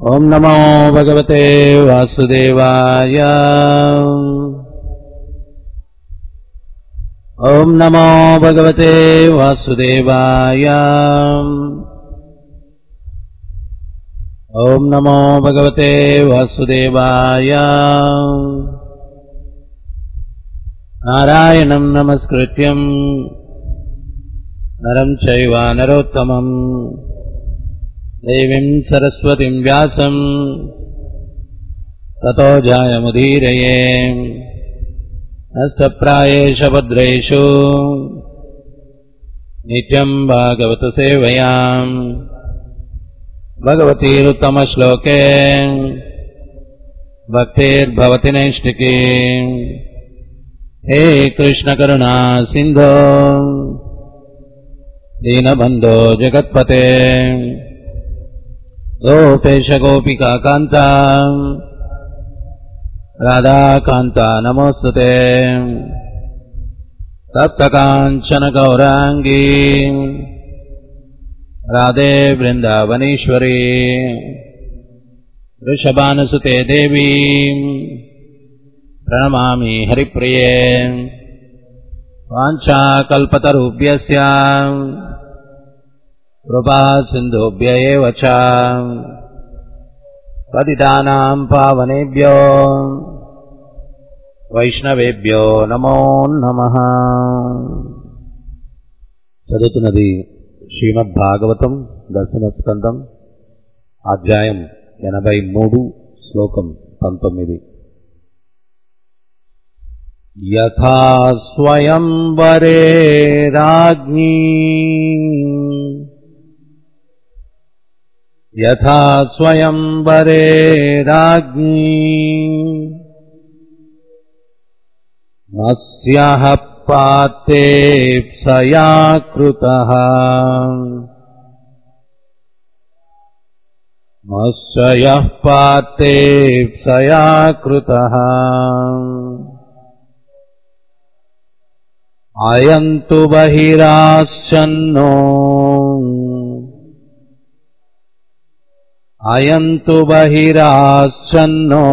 ॐ नमो भगवते वासुदेवाय ॐ नमो भगवते वासुदेवाय ॐ नमो भगवते वासुदेवाय नारायणम् नमस्कृत्यम् नरम् चैव नरोत्तमम् देवीम् सरस्वतीम् व्यासम् ततो जायमुदीरये नस्तप्रायेष भद्रेषु नित्यम् भागवतसेवयाम् भगवतीरुत्तमश्लोके भक्तिर्भवति नैष्टिकी हे कृष्णकरुणा सिन्धो दीनबन्धो जगत्पते गोपेश गोपिका कान्ता राधाकान्ता नमोऽस्तु ते तप्तकाञ्चन गौराङ्गी राधे वृन्दावनीश्वरी वृषभानुसुते देवी प्रणमामि हरिप्रिये वाञ्छाकल्पतरुभ्यस्य कृपा सिन्धुभ्य एव च पतितानाम् पावनेभ्यो వైష్ణవేభ్యో నమో నమః చదువుతున్నది శ్రీమద్ భాగవతం దర్శన స్కందం అధ్యాయం ఎనభై మూడు శ్లోకం పంతొమ్మిది యథా స్వయంవరే రాజ్ఞీ యథా స్వయంవరే రాజ్ఞీ మస్యః పాత్తేప్సయా కృతः మత్స్యయः పాత్తేప్సయా కృతः అయం తు బహిరాశ్చన్నో అయం తు బహిరాశ్చన్నో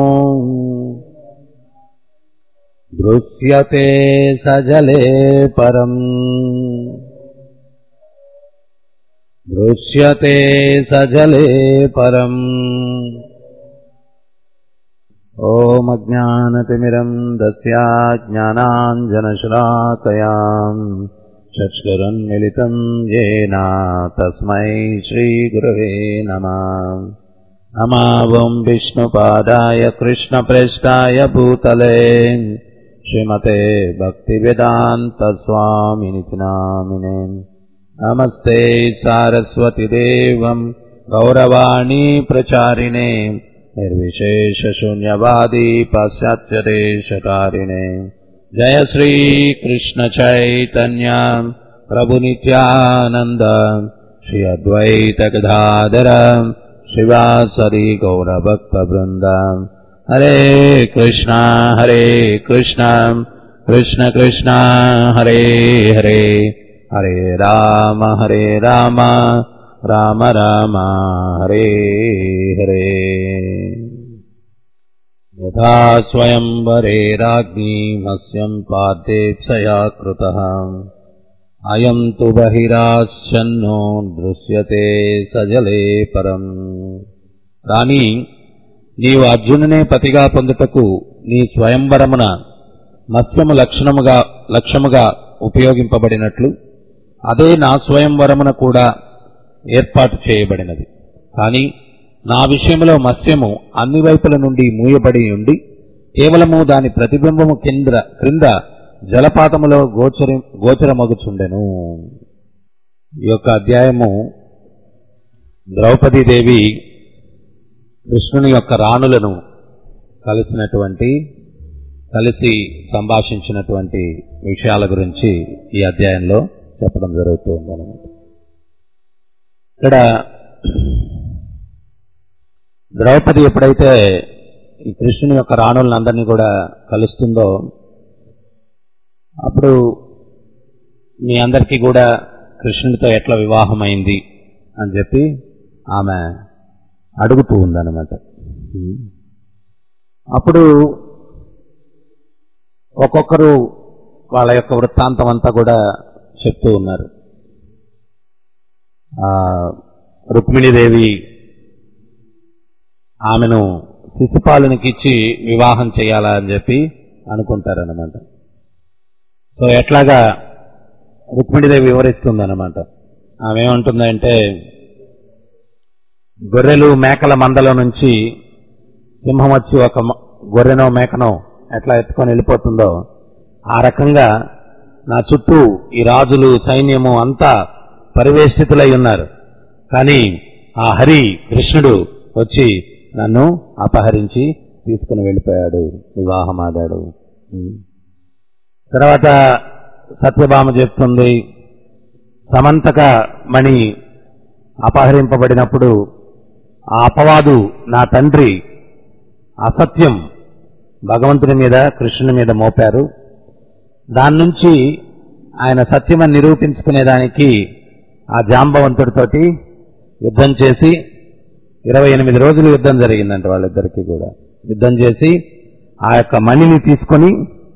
దృశ్యతే సజలే పరం దృశ్యతే సజలే పరం ఓమజ్ఞానతిమిరం దస్యా జ్ఞానాంజనశులాకయాం చక్షురున్మిళితం येन తస్మై శ్రీగురవే నమः నమావం విష్ణుపాదాయ కృష్ణప్రేష్టాయ భూతలే श्रीमते भक्तिवेदान्तस्वामिनिति नामिने नमस्ते सारस्वतिदेवम् गौरवाणी प्रचारिणे निर्विशेषशून्यवादी पाश्चात्यदेशकारिणे जय श्रीकृष्णचैतन्य प्रभुनित्यानन्द श्री अद्वैतगदाधर शिवासरि गौरभक्तवृन्द हरे कृष्णा हरे कृष्णा कृष्ण कृष्णा हरे हरे हरे राम हरे राम राम राम हरे हरे यथा स्वयंवरे राज्ञी मत्स्यम् पाद्येप्सया कृतः అయం తు బహిరాశ్చన్నో దృశ్యతే సజలే పరం కానీ నీవు అర్జునునే పతిగా పొందుటకు నీ స్వయంవరమున మత్స్యము లక్షణముగా లక్ష్యముగా ఉపయోగింపబడినట్లు అదే నా స్వయంవరమున కూడా ఏర్పాటు చేయబడినది కానీ నా విషయంలో మత్స్యము అన్ని వైపుల నుండి మూయబడి ఉండి కేవలము దాని ప్రతిబింబము కింద క్రింద జలపాతములో గోచరి గోచరమగుచుండెను ఈ యొక్క అధ్యాయము ద్రౌపదీదేవి కృష్ణుని యొక్క రాణులను కలిసినటువంటి కలిసి సంభాషించినటువంటి విషయాల గురించి ఈ అధ్యాయంలో చెప్పడం జరుగుతుంది అనమాట ఇక్కడ ద్రౌపది ఎప్పుడైతే ఈ కృష్ణుని యొక్క రాణులందరినీ కూడా కలుస్తుందో అప్పుడు మీ అందరికీ కూడా కృష్ణునితో ఎట్లా వివాహమైంది అని చెప్పి ఆమె అడుగుతూ ఉందన్నమాట అప్పుడు ఒక్కొక్కరు వాళ్ళ యొక్క వృత్తాంతం అంతా కూడా చెప్తూ ఉన్నారు ఆ, రుక్మిణీదేవి ఆమెను శిశుపాలునికి ఇచ్చి వివాహం చేయాలా అని చెప్పి అనుకుంటారన్నమాట సో ఎట్లాగా రుక్మిణీదేవి వివరిస్తుందన్నమాట ఆమె ఏమంటుందంటే గొర్రెలు మేకల మందలో నుంచి సింహం వచ్చి ఒక మ- గొర్రెనో మేకనో ఎట్లా ఎత్తుకొని వెళ్ళిపోతుందో ఆ రకంగా నా చుట్టూ ఈ రాజులు సైన్యము అంతా పరివేష్టితులై ఉన్నారు కానీ ఆ హరి కృష్ణుడు వచ్చి నన్ను అపహరించి తీసుకుని వెళ్ళిపోయాడు వివాహం ఆడాడు ఉమ్. తర్వాత సత్యభామ చెప్తుంది సమంతక మణి అపహరింపబడినప్పుడు ఆ అపవాదు నా తండ్రి అసత్యం భగవంతుని మీద కృష్ణుని మీద మోపారు దాని నుంచి ఆయన సత్యమని నిరూపించుకునేదానికి ఆ జాంబవంతుడితోటి యుద్ధం చేసి ఇరవై ఎనిమిది రోజులు యుద్ధం జరిగిందంట వాళ్ళిద్దరికీ కూడా యుద్ధం చేసి ఆ యొక్క మణిని తీసుకొని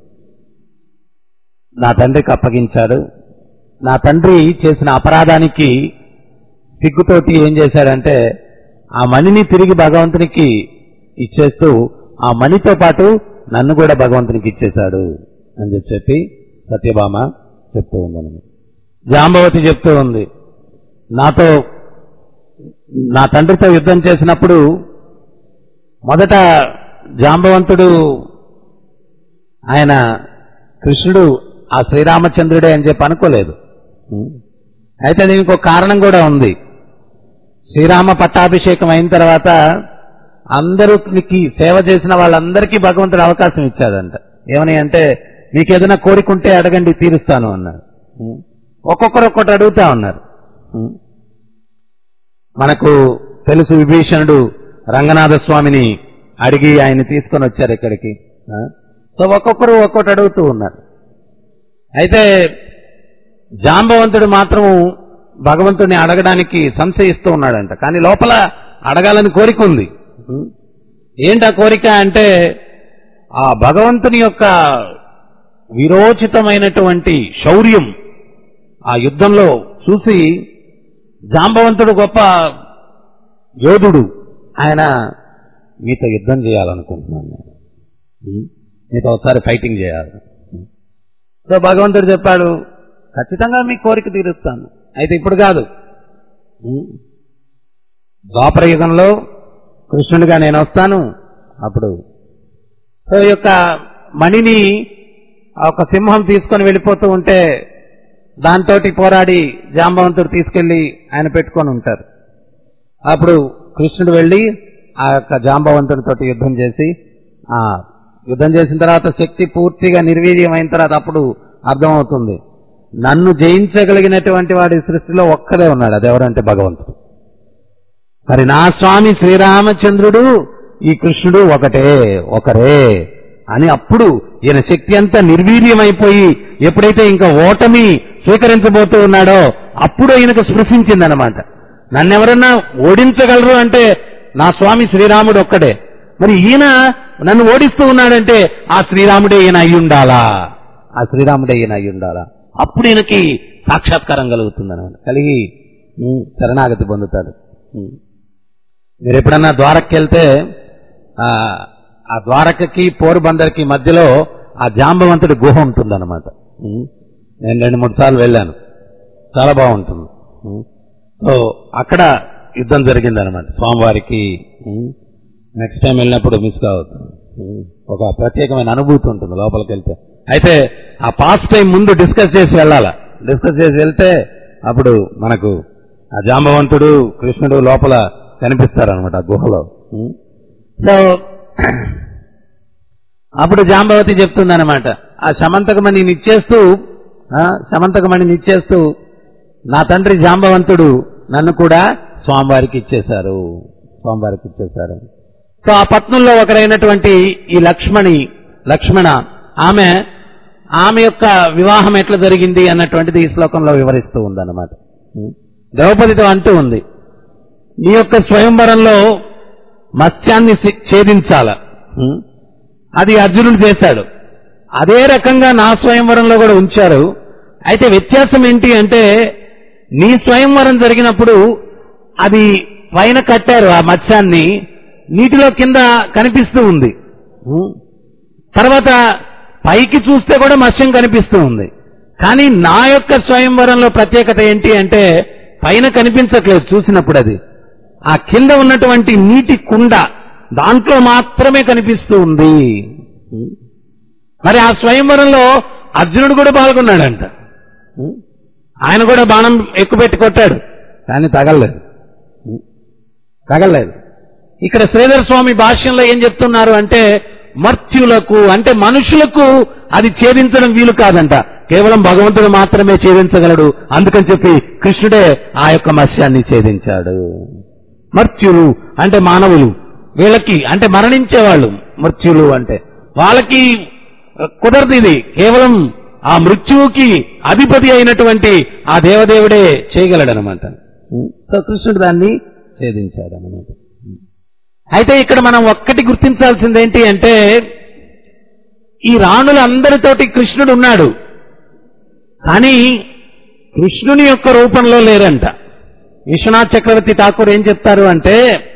నా తండ్రికి అప్పగించాడు నా తండ్రి చేసిన అపరాధానికి సిగ్గుతోటి ఏం చేశాడంటే ఆ మణిని తిరిగి భగవంతునికి ఇచ్చేస్తూ ఆ మణితో పాటు నన్ను కూడా భగవంతునికి ఇచ్చేశాడు అని చెప్పి చెప్పి సత్యభామ చెప్తూ ఉందని జాంబవతి చెప్తూ ఉంది నాతో నా తండ్రితో యుద్ధం చేసినప్పుడు మొదట జాంబవంతుడు ఆయన కృష్ణుడు ఆ శ్రీరామచంద్రుడే అని చెప్పి అనుకోలేదు అయితే దీనికి ఒక కారణం కూడా ఉంది శ్రీరామ పట్టాభిషేకం అయిన తర్వాత అందరికి సేవ చేసిన వాళ్ళందరికీ భగవంతుడు అవకాశం ఇచ్చాడంట ఏమని అంటే మీకు ఏదైనా కోరిక ఉంటే అడగండి తీరుస్తాను అన్నారు ఒక్కొక్కరు ఒక్కటి అడుగుతా ఉన్నారు మనకు తెలుసు విభీషణుడు రంగనాథ స్వామిని అడిగి ఆయన తీసుకొని వచ్చారు ఇక్కడికి ఆ? సో ఒక్కొక్కరు ఒక్కొక్కటి అడుగుతూ ఉన్నారు అయితే జాంబవంతుడు మాత్రము భగవంతుడిని అడగడానికి సంశయిస్తూ ఉన్నాడంట కానీ లోపల అడగాలని కోరిక ఉంది ఏంటి ఆ కోరిక అంటే ఆ భగవంతుని యొక్క విరోచితమైనటువంటి శౌర్యం ఆ యుద్ధంలో చూసి జాంబవంతుడు గొప్ప యోధుడు ఆయన మీతో యుద్ధం చేయాలనుకుంటున్నాను నేను ఉం? మీతో ఒకసారి ఫైటింగ్ చేయాలి ఉం? సో భగవంతుడు చెప్పాడు ఖచ్చితంగా మీ కోరిక తీరుస్తాను అయితే ఇప్పుడు కాదు ఉం? ద్వాపర యుగంలో కృష్ణుడిగా నేను వస్తాను అప్పుడు సో ఈ యొక్క మణిని ఆ ఒక సింహం తీసుకొని వెళ్ళిపోతూ ఉంటే దాంతోటి పోరాడి జాంబవంతుడు తీసుకెళ్లి ఆయన పెట్టుకొని ఉంటారు అప్పుడు కృష్ణుడు వెళ్ళి ఆ యొక్క జాంబవంతుడితో యుద్ధం చేసి ఆ యుద్ధం చేసిన తర్వాత శక్తి పూర్తిగా నిర్వీర్యం అయిన తర్వాత అప్పుడు అర్థమవుతుంది నన్ను జయించగలిగినటువంటి వాడి సృష్టిలో ఒక్కడే ఉన్నాడు అదెవరంటే భగవంతుడు మరి నా స్వామి శ్రీరామచంద్రుడు ఈ కృష్ణుడు ఒకటే ఒకరే అని అప్పుడు ఈయన శక్తి అంతా నిర్వీర్యమైపోయి ఎప్పుడైతే ఇంకా ఓటమి స్వీకరించబోతూ ఉన్నాడో అప్పుడు ఈయనకు స్పృశించిందనమాట నన్నెవరన్నా ఓడించగలరు అంటే నా స్వామి శ్రీరాముడు ఒక్కడే మరి ఈయన నన్ను ఓడిస్తూ ఉన్నాడంటే ఆ శ్రీరాముడే ఈయన అయి ఉండాలా ఆ శ్రీరాముడే ఈయన అయి ఉండాలా అప్పుడు ఈయనకి సాక్షాత్కారం కలుగుతుందన్నమాట కలిగి ఉమ్, శరణాగతి పొందుతాడు ఉమ్. మీరు ఎప్పుడన్నా ద్వారక్కి వెళ్తే ఆ, ఆ ద్వారకకి పోరుబందర్కి మధ్యలో ఆ జాంబవంతుడి గుహ ఉంటుందన్నమాట ఉం. నేను రెండు మూడు సార్లు వెళ్ళాను చాలా బాగుంటుంది ఉం. సో అక్కడ యుద్ధం జరిగిందనమాట స్వామివారికి నెక్స్ట్ టైం వెళ్ళినప్పుడు మిస్ కావద్దు ఉం. ఒక ప్రత్యేకమైన అనుభూతి ఉంటుంది లోపలికి వెళ్తే అయితే ఆ పాస్ట్ టైం ముందు డిస్కస్ చేసి వెళ్ళాలా డిస్కస్ చేసి వెళ్తే అప్పుడు మనకు ఆ జాంబవంతుడు కృష్ణుడు లోపల కనిపిస్తారనమాట ఆ గుహలో ఉం. సో అప్పుడు జాంబవతి చెప్తుందనమాట ఆ శమంతకమణి నిచ్చేస్తూ ఆ, శమంతకమణి నిచ్చేస్తూ నా తండ్రి జాంబవంతుడు నన్ను కూడా స్వామివారికి ఇచ్చేశారు స్వామివారికి ఇచ్చేశారు సో ఆ పత్నుల్లో ఒకరైనటువంటి ఈ లక్ష్మణి లక్ష్మణ ఆమె ఆమె యొక్క వివాహం ఎట్లా జరిగింది అన్నటువంటిది ఈ శ్లోకంలో వివరిస్తూ ఉందన్నమాట ద్రౌపదితో అంటూ ఉంది నీ యొక్క స్వయంవరంలో మత్స్యాన్ని సి- ఛేదించాల ఉం? అది అర్జునుడు చేశాడు అదే రకంగా నా స్వయంవరంలో కూడా ఉంచారు అయితే వ్యత్యాసం ఏంటి అంటే నీ స్వయంవరం జరిగినప్పుడు అది పైన కట్టారు ఆ మత్స్యాన్ని నీటిలో కింద కనిపిస్తూ ఉంది ఉం? తర్వాత పైకి చూస్తే కూడా మత్స్యం కనిపిస్తూ ఉంది కానీ నా యొక్క స్వయంవరంలో ప్రత్యేకత ఏంటి అంటే పైన కనిపించట్లేదు చూసినప్పుడు అది ఆ కింద ఉన్నటువంటి నీటి కుండ దాంట్లో మాత్రమే కనిపిస్తూ ఉంది మరి ఆ స్వయంవరంలో అర్జునుడు కూడా పాల్గొన్నాడంట ఆయన కూడా బాణం ఎక్కుపెట్టి కొట్టాడు కానీ తగలలేదు తగలలేదు ఇక్కడ శ్రీధర స్వామి భాష్యంలో ఏం చెప్తున్నారు అంటే మర్త్యులకు అంటే మనుషులకు అది ఛేదించడం వీలు కాదంట కేవలం భగవంతుడు మాత్రమే ఛేదించగలడు అందుకని చెప్పి కృష్ణుడే ఆ యొక్క మత్స్యాన్ని ఛేదించాడు మర్త్యులు అంటే మానవులు వీళ్ళకి అంటే మరణించేవాళ్ళు మృత్యులు అంటే వాళ్ళకి కుదరదు ఇది కేవలం ఆ మృత్యువుకి అధిపతి అయినటువంటి ఆ దేవదేవుడే చేయగలడనమాట సో కృష్ణుడు దాన్ని ఛేదించాడనమాట అయితే ఇక్కడ మనం ఒక్కటి గుర్తించాల్సింది ఏంటి అంటే ఈ రాణులందరితోటి కృష్ణుడు ఉన్నాడు కానీ కృష్ణుని యొక్క రూపంలో లేరంట విశ్వనాథ్ చక్రవర్తి ఠాకూర్ ఏం చెప్తారు అంటే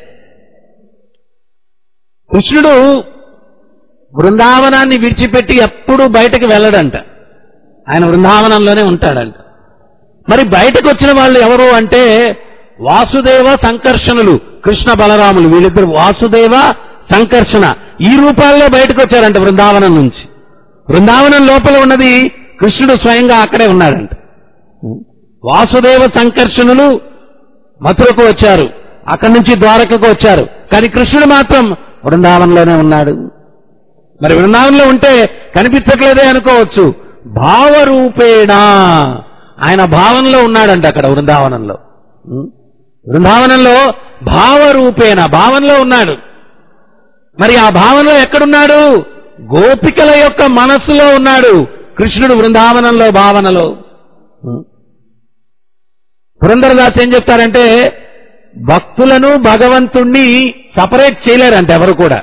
కృష్ణుడు బృందావనాన్ని విడిచిపెట్టి ఎప్పుడూ బయటకు వెళ్ళడంట ఆయన బృందావనంలోనే ఉంటాడంట మరి బయటకు వచ్చిన వాళ్ళు ఎవరు అంటే వాసుదేవ సంకర్షణులు కృష్ణ బలరాములు వీళ్ళిద్దరు వాసుదేవ సంకర్షణ ఈ రూపాల్లో బయటకు వచ్చారంట బృందావనం నుంచి బృందావనం లోపల ఉన్నది కృష్ణుడు స్వయంగా అక్కడే ఉన్నాడంట వాసుదేవ సంకర్షణులు మథురకు వచ్చారు అక్కడి నుంచి ద్వారకకు వచ్చారు కానీ కృష్ణుడు మాత్రం బృందావనంలోనే ఉన్నాడు మరి బృందావనంలో ఉంటే కనిపించట్లేదే అనుకోవచ్చు భావరూపేణ ఆయన భావనలో ఉన్నాడంట అక్కడ బృందావనంలో ఉం? బృందావనంలో భావరూపేణ భావనలో ఉన్నాడు మరి ఆ భావనలో ఎక్కడున్నాడు గోపికల యొక్క మనస్సులో ఉన్నాడు కృష్ణుడు బృందావనంలో భావనలో ఉం? పురంధరదాస్ ఏం చెప్తారంటే భక్తులను భగవంతుణ్ణి సపరేట్ చేయలేరంట ఎవరు కూడా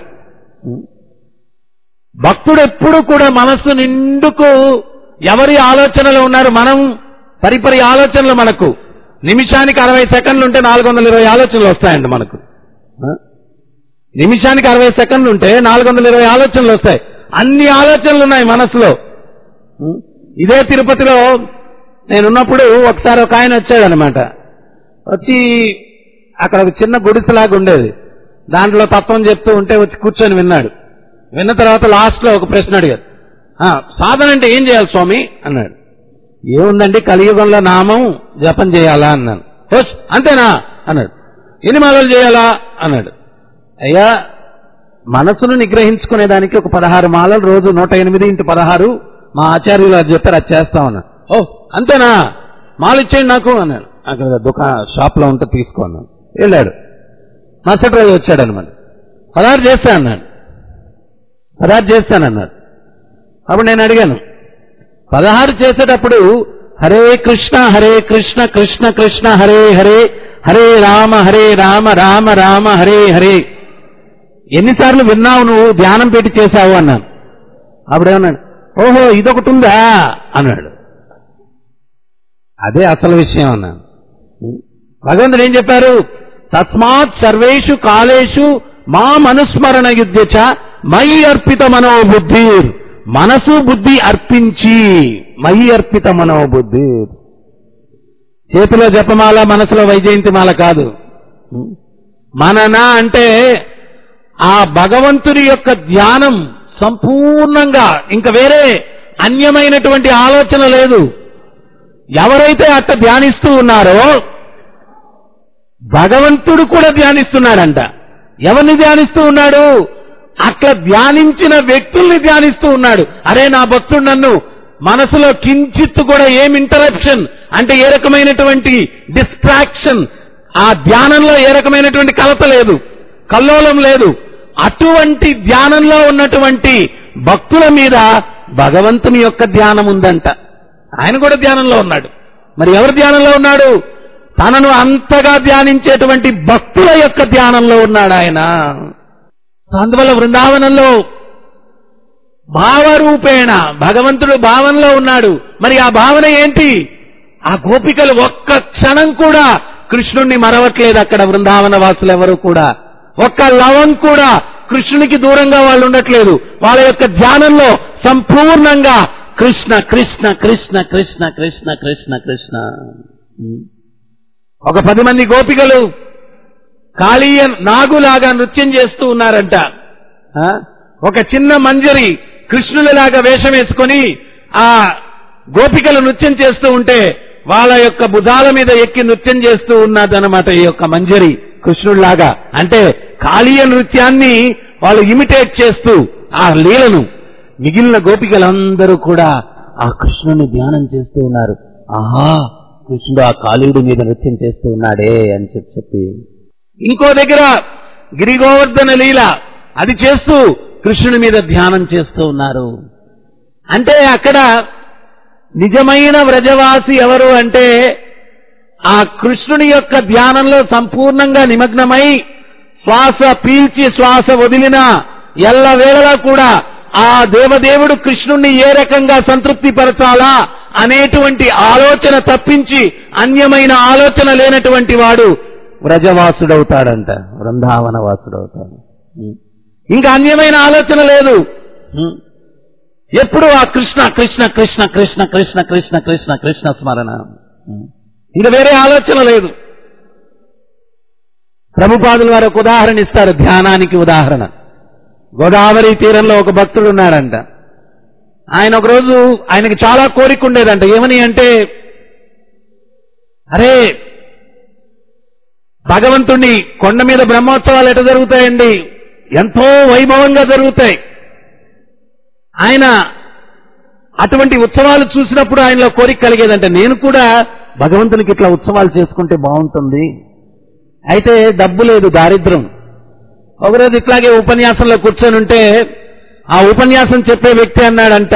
భక్తుడు ఎప్పుడు కూడా మనస్సు నిండుకు ఎవరి ఆలోచనలో ఉన్నారు మనం పరిపరి ఆలోచనలు మనకు నిమిషానికి అరవై సెకండ్లు ఉంటే నాలుగు వందల ఇరవై ఆలోచనలు వస్తాయండి మనకు ఆ? నిమిషానికి అరవై సెకండ్లు ఉంటే నాలుగు వందల ఇరవై ఆలోచనలు వస్తాయి అన్ని ఆలోచనలు ఉన్నాయి మనసులో ఉం? ఇదే తిరుపతిలో నేనున్నప్పుడు ఒకసారి ఒక ఆయన వచ్చాడనమాట వచ్చి అక్కడ ఒక చిన్న గుడిసెలాగా ఉండేది దాంట్లో తత్వం చెప్తూ ఉంటే వచ్చి కూర్చొని విన్నాడు విన్న తర్వాత లాస్ట్ లో ఒక ప్రశ్న అడిగారు "ఆ, సాధన అంటే ఏం చేయాలి స్వామి అన్నాడు ఏముందండి కలియుగంలో నామం జపం చేయాలా అన్నాను "ఓస్, అంతేనా అన్నాడు ఎన్ని మాలలు చేయాలా అన్నాడు అయ్యా మనసును నిగ్రహించుకునేదానికి ఒక పదహారు మాలలు రోజు నూట ఎనిమిది ఇంటూ పదహారు మా ఆచార్యులు అది చెప్పారు అది చేస్తామన్నా ఓ అంతేనా మాల ఇచ్చేయండి నాకు అన్నాడు అక్కడ దుకా షాప్ లో ఉంటే తీసుకో అన్నాడు వెళ్ళాడు మరుసటి రోజు వచ్చాడు అనమాట పదహారు చేస్తా అన్నాడు పదహారు చేస్తానన్నాడు అప్పుడు నేను అడిగాను పదహారు చేసేటప్పుడు హరే కృష్ణ హరే కృష్ణ కృష్ణ కృష్ణ హరే హరే హరే రామ హరే రామ రామ రామ హరే హరే ఎన్నిసార్లు విన్నావు నువ్వు ధ్యానం పెట్టి చేశావు అన్నాను అప్పుడేమన్నాడు ఓహో ఇదొకటి ఉందా అన్నాడు అదే అసలు విషయం అన్నాను భగవంతుడు ఏం చెప్పారు తస్మాత్ సర్వేషు కాలేషు మా మనుస్మరణ యుద్ధచ మయి అర్పిత మనోబుద్ధి మనసు బుద్ధి అర్పించి మయి అర్పిత మనోబుద్ధి చేతిలో జపమాల మనసులో వైజయంతిమాల కాదు మనన అంటే ఆ భగవంతుడి యొక్క ధ్యానం సంపూర్ణంగా ఇంకా వేరే అన్యమైనటువంటి ఆలోచన లేదు ఎవరైతే అట్ట ధ్యానిస్తూ ఉన్నారో భగవంతుడు కూడా ధ్యానిస్తున్నాడంట ఎవరిని ధ్యానిస్తూ ఉన్నాడు అట్లా ధ్యానించిన వ్యక్తుల్ని ధ్యానిస్తూ ఉన్నాడు అరే నా భక్తుడు నన్ను మనసులో కించిత్తు కూడా ఏం ఇంటరప్షన్ అంటే ఏ రకమైనటువంటి డిస్ట్రాక్షన్ ఆ ధ్యానంలో ఏ రకమైనటువంటి కలత లేదు కల్లోలం లేదు అటువంటి ధ్యానంలో ఉన్నటువంటి భక్తుల మీద భగవంతుని యొక్క ధ్యానం ఉందంట ఆయన కూడా ధ్యానంలో ఉన్నాడు మరి ఎవరు ధ్యానంలో ఉన్నాడు తనను అంతగా ధ్యానించేటువంటి భక్తుల యొక్క ధ్యానంలో ఉన్నాడు ఆయన అందువల్ల బృందావనంలో భావరూపేణ భగవంతుడు భావనలో ఉన్నాడు మరి ఆ భావన ఏంటి ఆ గోపికలు ఒక్క క్షణం కూడా కృష్ణుణ్ణి మరవట్లేదు అక్కడ బృందావన వాసులు ఎవరు కూడా ఒక్క లవం కూడా కృష్ణునికి దూరంగా వాళ్ళు ఉండట్లేదు వాళ్ళ యొక్క ధ్యానంలో సంపూర్ణంగా కృష్ణ కృష్ణ కృష్ణ కృష్ణ కృష్ణ కృష్ణ కృష్ణ ఉమ్. ఒక పది మంది గోపికలు కాళీయ నాగులాగా నృత్యం చేస్తూ ఉన్నారంట ఆ? ఒక చిన్న మంజరి కృష్ణులలాగా వేషం వేసుకొని ఆ గోపికలు నృత్యం చేస్తూ ఉంటే వాళ్ళ యొక్క భుజాల మీద ఎక్కి నృత్యం చేస్తూ ఉన్నదన్నమాట ఈ యొక్క మంజరి కృష్ణుడిలాగా అంటే కాళీయ నృత్యాన్ని వాళ్ళు ఇమిటేట్ చేస్తూ ఆ లీలను మిగిలిన గోపికలందరూ కూడా ఆ కృష్ణుని ధ్యానం చేస్తూ ఉన్నారు ఆహా కృష్ణుడు ఆ కాళీయుడి మీద నృత్యం చేస్తూ ఉన్నాడే అని చెప్పి చెప్పి ఇంకో దగ్గర గిరిగోవర్ధన లీల అది చేస్తూ కృష్ణుని మీద ధ్యానం చేస్తూ ఉన్నారు అంటే అక్కడ నిజమైన వ్రజవాసి ఎవరు అంటే ఆ కృష్ణుని యొక్క ధ్యానంలో సంపూర్ణంగా నిమగ్నమై శ్వాస పీల్చి శ్వాస వదిలిన ఎల్లవేళలా కూడా ఆ దేవదేవుడు కృష్ణుణ్ణి ఏ రకంగా సంతృప్తి పరచాలా అనేటువంటి ఆలోచన తప్పించి అన్యమైన ఆలోచన లేనటువంటి వాడు వ్రజవాసుడవుతాడంట వృందావన వాసుడవుతాడు ఉం. ఇంకా అన్యమైన ఆలోచన లేదు ఉం. ఎప్పుడు ఆ కృష్ణ కృష్ణ కృష్ణ కృష్ణ కృష్ణ కృష్ణ కృష్ణ కృష్ణ స్మరణ ఉం. ఇంకా వేరే ఆలోచన లేదు ప్రభుపాదులు వారు ఒక ఉదాహరణ ఇస్తారు ధ్యానానికి ఉదాహరణ గోదావరి తీరంలో ఒక భక్తుడు ఉన్నాడంట ఆయన ఒకరోజు ఆయనకి చాలా కోరిక ఉండేదంట ఏమని అంటే అరే భగవంతుణ్ణి కొండ మీద బ్రహ్మోత్సవాలు ఎట జరుగుతాయండి ఎంతో వైభవంగా జరుగుతాయి ఆయన అటువంటి ఉత్సవాలు చూసినప్పుడు ఆయనలో కోరిక కలిగేదంటే నేను కూడా భగవంతునికి ఇట్లా ఉత్సవాలు చేసుకుంటే బాగుంటుంది అయితే డబ్బు లేదు దారిద్రం ఒకరోజు ఇట్లాగే ఉపన్యాసంలో కూర్చొని ఉంటే ఆ ఉపన్యాసం చెప్పే వ్యక్తి అన్నాడంట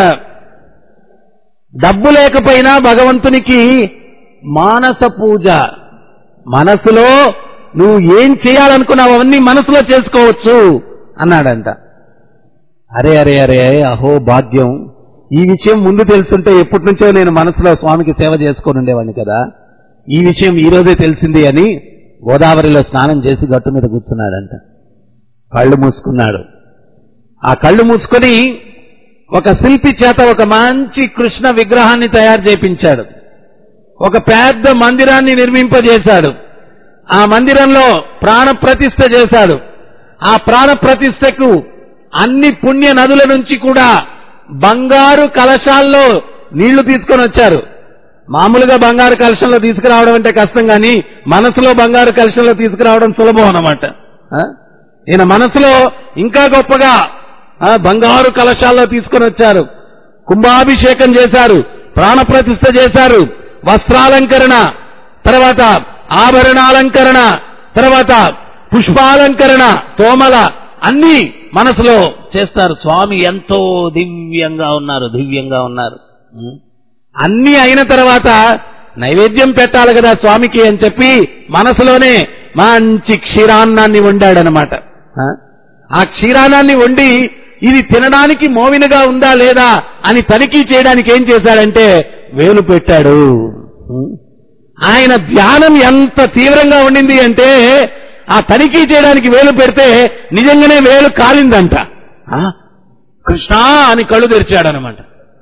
డబ్బు లేకపోయినా భగవంతునికి మానస పూజ మనసులో నువ్వు ఏం చేయాలనుకున్నావు అవన్నీ మనసులో చేసుకోవచ్చు అన్నాడంట అరే అరే అరే అహో భాగ్యం ఈ విషయం ముందు తెలుసుంటే ఎప్పటి నుంచో నేను మనసులో స్వామికి సేవ చేసుకొని ఉండేవాడిని కదా ఈ విషయం ఈ రోజే తెలిసింది అని గోదావరిలో స్నానం చేసి గట్టు మీద కూర్చున్నాడంట కళ్ళు మూసుకున్నాడు ఆ కళ్ళు మూసుకొని ఒక శిల్పి చేత ఒక మంచి కృష్ణ విగ్రహాన్ని తయారు చేపించాడు ఒక పెద్ద మందిరాన్ని నిర్మింపజేశాడు ఆ మందిరంలో ప్రాణ ప్రతిష్ఠ చేశాడు ఆ ప్రాణ ప్రతిష్టకు అన్ని పుణ్య నదుల నుంచి కూడా బంగారు కలశాల్లో నీళ్లు తీసుకొని వచ్చారు మామూలుగా బంగారు కలశంలో తీసుకురావడం అంటే కష్టం కానీ మనసులో బంగారు కలశంలో తీసుకురావడం సులభం అన్నమాట ఆ? ఈయన మనసులో ఇంకా గొప్పగా ఆ, బంగారు కలశాల్లో తీసుకొని వచ్చారు కుంభాభిషేకం చేశారు ప్రాణప్రతిష్ఠ చేశారు వస్త్రాలంకరణ తర్వాత ఆభరణాలంకరణ తర్వాత పుష్పాలంకరణ తోమల అన్ని మనసులో చేస్తారు స్వామి ఎంతో దివ్యంగా ఉన్నారు దివ్యంగా ఉన్నారు ఉం. అన్ని అయిన తర్వాత నైవేద్యం పెట్టాలి కదా స్వామికి అని చెప్పి మనసులోనే మంచి క్షీరాన్నాన్ని వండాడనమాట ఆ? ఆ క్షీరాన్నాన్ని వండి ఇది తినడానికి మోవినగా ఉందా లేదా అని తనిఖీ చేయడానికి ఏం చేశాడంటే వేలు పెట్టాడు ఉం. ఆయన ధ్యానం ఎంత తీవ్రంగా ఉండింది అంటే ఆ తనిఖీ చేయడానికి వేలు పెడితే నిజంగానే వేలు కాలిందంట ఆ? కృష్ణ అని కళ్ళు తెరిచాడనమాట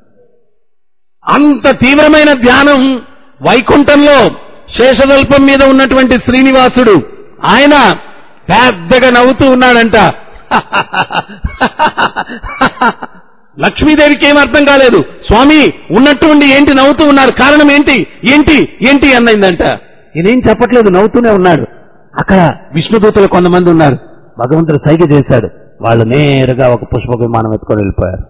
అంత తీవ్రమైన ధ్యానం వైకుంఠంలో శేషదల్పం మీద ఉన్నటువంటి శ్రీనివాసుడు ఆయన పెద్దగా నవ్వుతూ ఉన్నాడంట లక్ష్మీదేవికి ఏం అర్థం కాలేదు స్వామి ఉన్నట్టుండి ఏంటి నవ్వుతూ ఉన్నారు కారణం ఏంటి ఏంటి ఏంటి అన్నైందంట ఇదేం చెప్పట్లేదు నవ్వుతూనే ఉన్నాడు అక్కడ విష్ణుదూతలు కొంతమంది ఉన్నారు భగవంతుడు సైగ చేశాడు వాళ్ళు నేరుగా ఒక పుష్ప విమానం ఎత్తుకొని వెళ్ళిపోయారు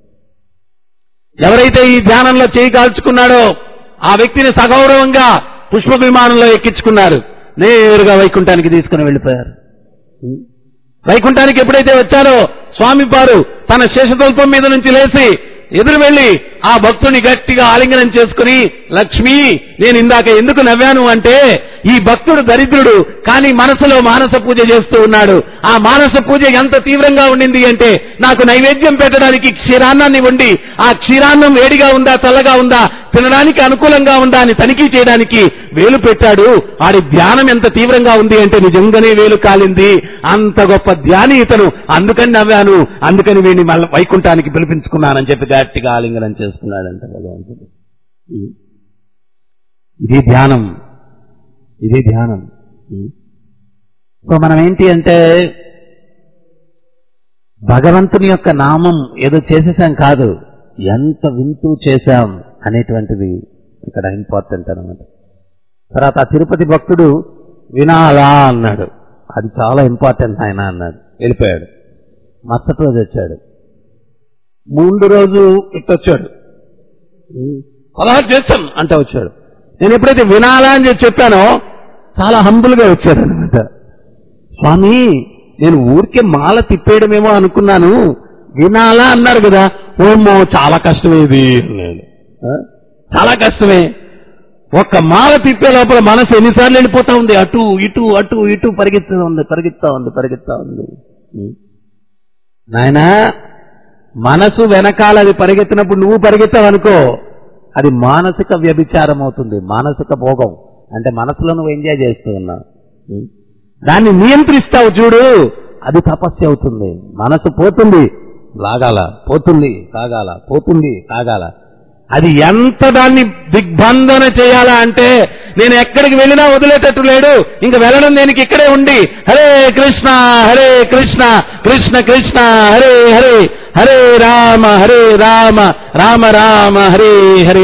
ఎవరైతే ఈ ధ్యానంలో చేయి కాల్చుకున్నాడో ఆ వ్యక్తిని సగౌరవంగా పుష్ప విమానంలో ఎక్కించుకున్నారు నేరుగా వైకుంఠానికి తీసుకుని వెళ్ళిపోయారు వైకుంఠానికి ఎప్పుడైతే వచ్చారో స్వామి వారు తన శేషతల్పం మీద నుంచి లేచి ఎదురు వెళ్లి ఆ భక్తుని గట్టిగా ఆలింగనం చేసుకుని లక్ష్మి నేను ఇందాక ఎందుకు నవ్వాను అంటే ఈ భక్తుడు దరిద్రుడు కానీ మనసులో మానస పూజ చేస్తూ ఉన్నాడు ఆ మానస పూజ ఎంత తీవ్రంగా ఉండింది అంటే నాకు నైవేద్యం పెట్టడానికి క్షీరాన్నాన్ని వండి ఆ క్షీరాన్నం వేడిగా ఉందా చల్లగా ఉందా తినడానికి అనుకూలంగా ఉందా అని తనిఖీ చేయడానికి వేలు పెట్టాడు వాడి ధ్యానం ఎంత తీవ్రంగా ఉంది అంటే నిజంగానే వేలు కాలింది అంత గొప్ప ధ్యాని ఇతను అందుకని నవ్వాను అందుకని వీడిని మళ్ళీ వైకుంఠానికి పిలిపించుకున్నానని చెప్పి గట్టిగా ఆలింగనం చేసుకున్నాడంట భగవంతుడు ఇది ధ్యానం ఇది ధ్యానం సో మనం ఏంటి అంటే భగవంతుని యొక్క నామం ఏదో చేసేసాం కాదు ఎంత వింటూ చేశాం అనేటువంటిది ఇక్కడ ఇంపార్టెంట్ అనమాట తర్వాత ఆ తిరుపతి భక్తుడు వినాలా అన్నాడు అది చాలా ఇంపార్టెంట్ ఆయన అన్నాడు వెళ్ళిపోయాడు మరుసటి రోజు వచ్చాడు ముందు రోజు ఇట్టొచ్చాడు పదహారు చేస్తాం అంటే వచ్చాడు నేను ఎప్పుడైతే వినాలా అని చెప్పి చెప్పానో చాలా హంబుల్ గా వచ్చాడు అనమాట స్వామి నేను ఊరికే మాల తిప్పేయడమేమో అనుకున్నాను వినాలా అన్నారు కదా ఓమో చాలా కష్టమే ఇది అన్నాడు. ఆ? చాలా కష్టమే ఒక్క మాల తిప్పే లోపల మనసు ఎన్నిసార్లు వెళ్ళిపోతా ఉంది అటు ఇటు అటు ఇటు పరిగెత్తా ఉంది పరిగెత్తా ఉంది పరిగెత్తా ఉంది ఉం. నాయనా మనసు వెనకాల అది పరిగెత్తినప్పుడు నువ్వు పరిగెత్తావనుకో అది మానసిక వ్యభిచారం అవుతుంది మానసిక భోగం అంటే మనసులో నువ్వు ఎంజాయ్ చేస్తూ ఉన్నావు ఉం. దాన్ని నియంత్రిస్తావు చూడు అది తపస్సు అవుతుంది మనసు పోతుంది లాగాల పోతుంది కాగాల పోతుంది కాగాల అది ఎంత దాన్ని దిగ్బంధన చేయాలా అంటే నేను ఎక్కడికి వెళ్ళినా వదిలేటట్టు లేడు ఇంక వెళ్ళడం దేనికి ఇక్కడే ఉండి హరే కృష్ణ హరే కృష్ణ కృష్ణ కృష్ణ హరే హరే హరే రామ హరే రామ రామ రామ హరే హరే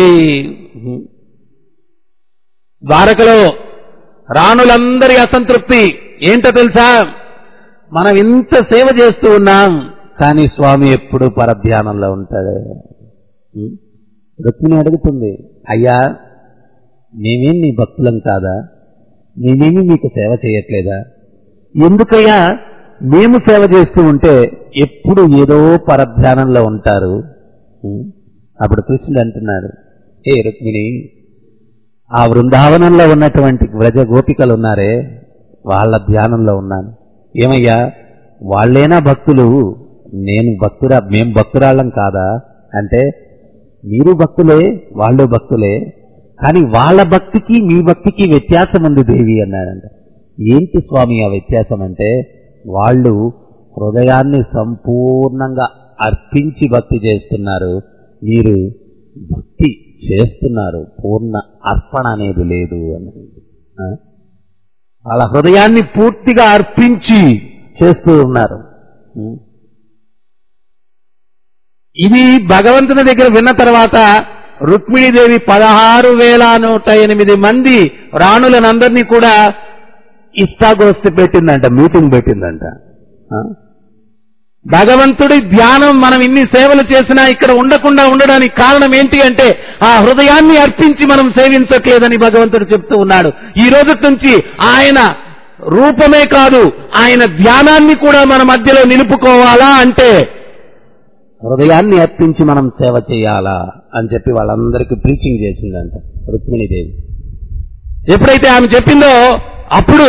ద్వారకలో రాణులందరి అసంతృప్తి ఏంటో తెలుసా మనం ఇంత సేవ చేస్తూ ఉన్నాం కానీ స్వామి ఎప్పుడు పరధ్యానంలో ఉంటాడు ఉం? రుక్మిణి అడుగుతుంది అయ్యా మేమేం నీ భక్తులం కాదా మేమేమి మీకు సేవ చేయట్లేదా ఎందుకయ్యా మేము సేవ చేస్తూ ఉంటే ఎప్పుడు ఏదో పరధ్యానంలో ఉంటారు ఉం? అప్పుడు కృష్ణుడు అంటున్నాడు ఏ రుక్మిణి ఆ బృందావనంలో ఉన్నటువంటి వ్రజ గోపికలు ఉన్నారే వాళ్ళ ధ్యానంలో ఉన్నాను ఏమయ్యా వాళ్ళేనా భక్తులు నేను భక్తురా మేం భక్తురాళ్ళం కాదా అంటే మీరు భక్తులే వాళ్ళు భక్తులే కానీ వాళ్ళ భక్తికి మీ భక్తికి వ్యత్యాసం ఉంది దేవి అన్నాడంట ఏంటి స్వామి ఆ వ్యత్యాసం అంటే వాళ్ళు హృదయాన్ని సంపూర్ణంగా అర్పించి భక్తి చేస్తున్నారు మీరు భక్తి చేస్తున్నారు పూర్ణ అర్పణ అనేది లేదు అన్నది ఆ? వాళ్ళ హృదయాన్ని పూర్తిగా అర్పించి చేస్తూ ఉన్నారు ఉం. ఇది భగవంతుని దగ్గర విన్న తర్వాత రుక్మిణీదేవి పదహారు వేల నూట ఎనిమిది మంది రాణులనందరినీ కూడా ఇస్తాగోస్తి పెట్టిందంట మీటింగ్ పెట్టిందంట ఆ? భగవంతుడి ధ్యానం మనం ఇన్ని సేవలు చేసినా ఇక్కడ ఉండకుండా ఉండడానికి కారణం ఏంటి అంటే ఆ హృదయాన్ని అర్పించి మనం సేవించట్లేదని భగవంతుడు చెప్తూ ఉన్నాడు ఈ రోజు నుంచి ఆయన రూపమే కాదు ఆయన ధ్యానాన్ని కూడా మన మధ్యలో నిలుపుకోవాలా అంటే హృదయాన్ని అర్పించి మనం సేవ చేయాలా అని చెప్పి వాళ్ళందరికీ ప్రీచింగ్ చేసిందంట రుక్మిణీదేవి ఎప్పుడైతే ఆమె చెప్పిందో అప్పుడు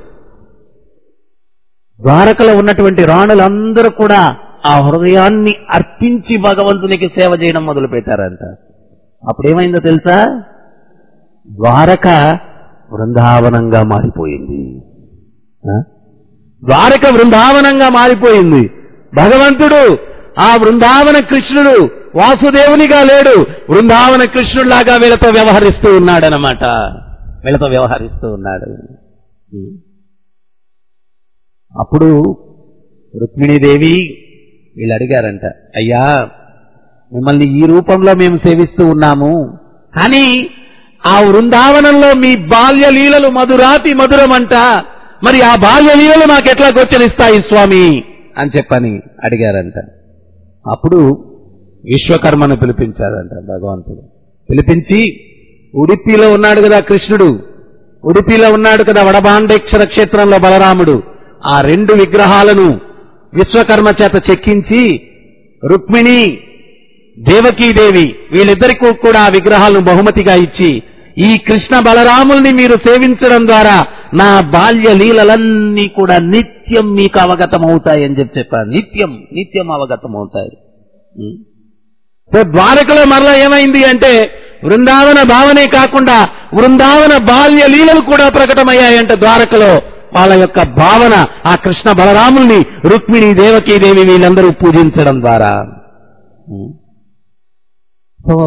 ద్వారకలో ఉన్నటువంటి రాణులందరూ కూడా ఆ హృదయాన్ని అర్పించి భగవంతునికి సేవ చేయడం మొదలు పెట్టారంట అప్పుడు ఏమైందో తెలుసా ద్వారక బృందావనంగా మారిపోయింది ఆ? ద్వారక బృందావనంగా మారిపోయింది భగవంతుడు ఆ బృందావన కృష్ణుడు వాసుదేవునిగా లేడు బృందావన కృష్ణుడిలాగా వీళ్ళతో వ్యవహరిస్తూ ఉన్నాడనమాట వీళ్ళతో వ్యవహరిస్తూ ఉన్నాడు ఉం. అప్పుడు రుక్మిణీదేవి వీళ్ళు అడిగారంట అయ్యా మిమ్మల్ని ఈ రూపంలో మేము సేవిస్తూ ఉన్నాము కానీ ఆ వృందావనంలో మీ బాల్య లీలలు మధురాతి మధురమంట మరి ఆ బాల్య లీలలు మాకెట్లా గోచరిస్తాయి స్వామి అని చెప్పని అడిగారంట అప్పుడు విశ్వకర్మను పిలిపించారంట భగవంతుడు పిలిపించి ఉడిపిలో ఉన్నాడు కదా కృష్ణుడు ఉడిపిలో ఉన్నాడు కదా వడబాండేక్షర క్షేత్రంలో బలరాముడు ఆ రెండు విగ్రహాలను విశ్వకర్మ చేత చెక్కించి రుక్మిణి దేవకీదేవి వీళ్ళిద్దరికీ కూడా ఆ విగ్రహాలను బహుమతిగా ఇచ్చి ఈ కృష్ణ బలరాముల్ని మీరు సేవించడం ద్వారా నా బాల్య లీలలన్నీ కూడా నిత్యం మీకు అవగతం అవుతాయని చెప్పి చెప్పారు నిత్యం నిత్యం అవగతం అవుతాయి ఉం. సో ద్వారకలో మరలా ఏమైంది అంటే బృందావన భావనే కాకుండా బృందావన బాల్య లీలలు కూడా ప్రకటమయ్యాయంట ద్వారకలో వాళ్ళ యొక్క భావన ఆ కృష్ణ బలరాముల్ని రుక్మిణి దేవకీ దేవి వీళ్ళందరూ పూజించడం ద్వారా ఉం. సో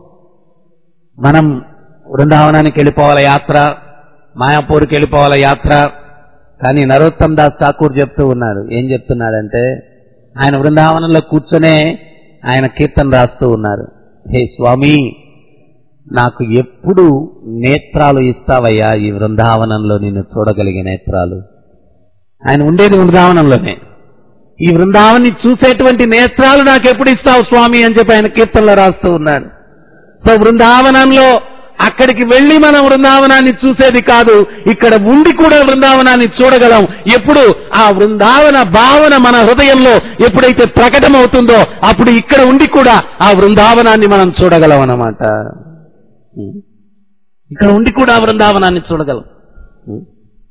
మనం బృందావనానికి వెళ్ళిపోవాలి యాత్ర మాయాపూర్కి వెళ్ళిపోవాలి యాత్ర కానీ నరోత్తమ్ దాస్ ఠాకూర్ చెప్తూ ఉన్నారు ఏం చెప్తున్నాడంటే ఆయన బృందావనంలో కూర్చొనే ఆయన కీర్తన రాస్తూ ఉన్నారు హే స్వామి నాకు ఎప్పుడు నేత్రాలు ఇస్తావయ్యా ఈ బృందావనంలో నిన్ను చూడగలిగే నేత్రాలు ఆయన ఉండేది బృందావనంలోనే ఈ బృందావన్ని చూసేటువంటి నేత్రాలు నాకు ఎప్పుడు ఇస్తావు స్వామి అని చెప్పి ఆయన కీర్తనలో రాస్తూ ఉన్నాడు సో బృందావనంలో అక్కడికి వెళ్లి మనం బృందావనాన్ని చూసేది కాదు ఇక్కడ ఉండి కూడా బృందావనాన్ని చూడగలం ఎప్పుడు ఆ బృందావన భావన మన హృదయంలో ఎప్పుడైతే ప్రకటమవుతుందో అప్పుడు ఇక్కడ ఉండి కూడా ఆ బృందావనాన్ని మనం చూడగలం అన్నమాట ఉం. ఇక్కడ ఉండి కూడా ఆ బృందావనాన్ని చూడగలం ఉం.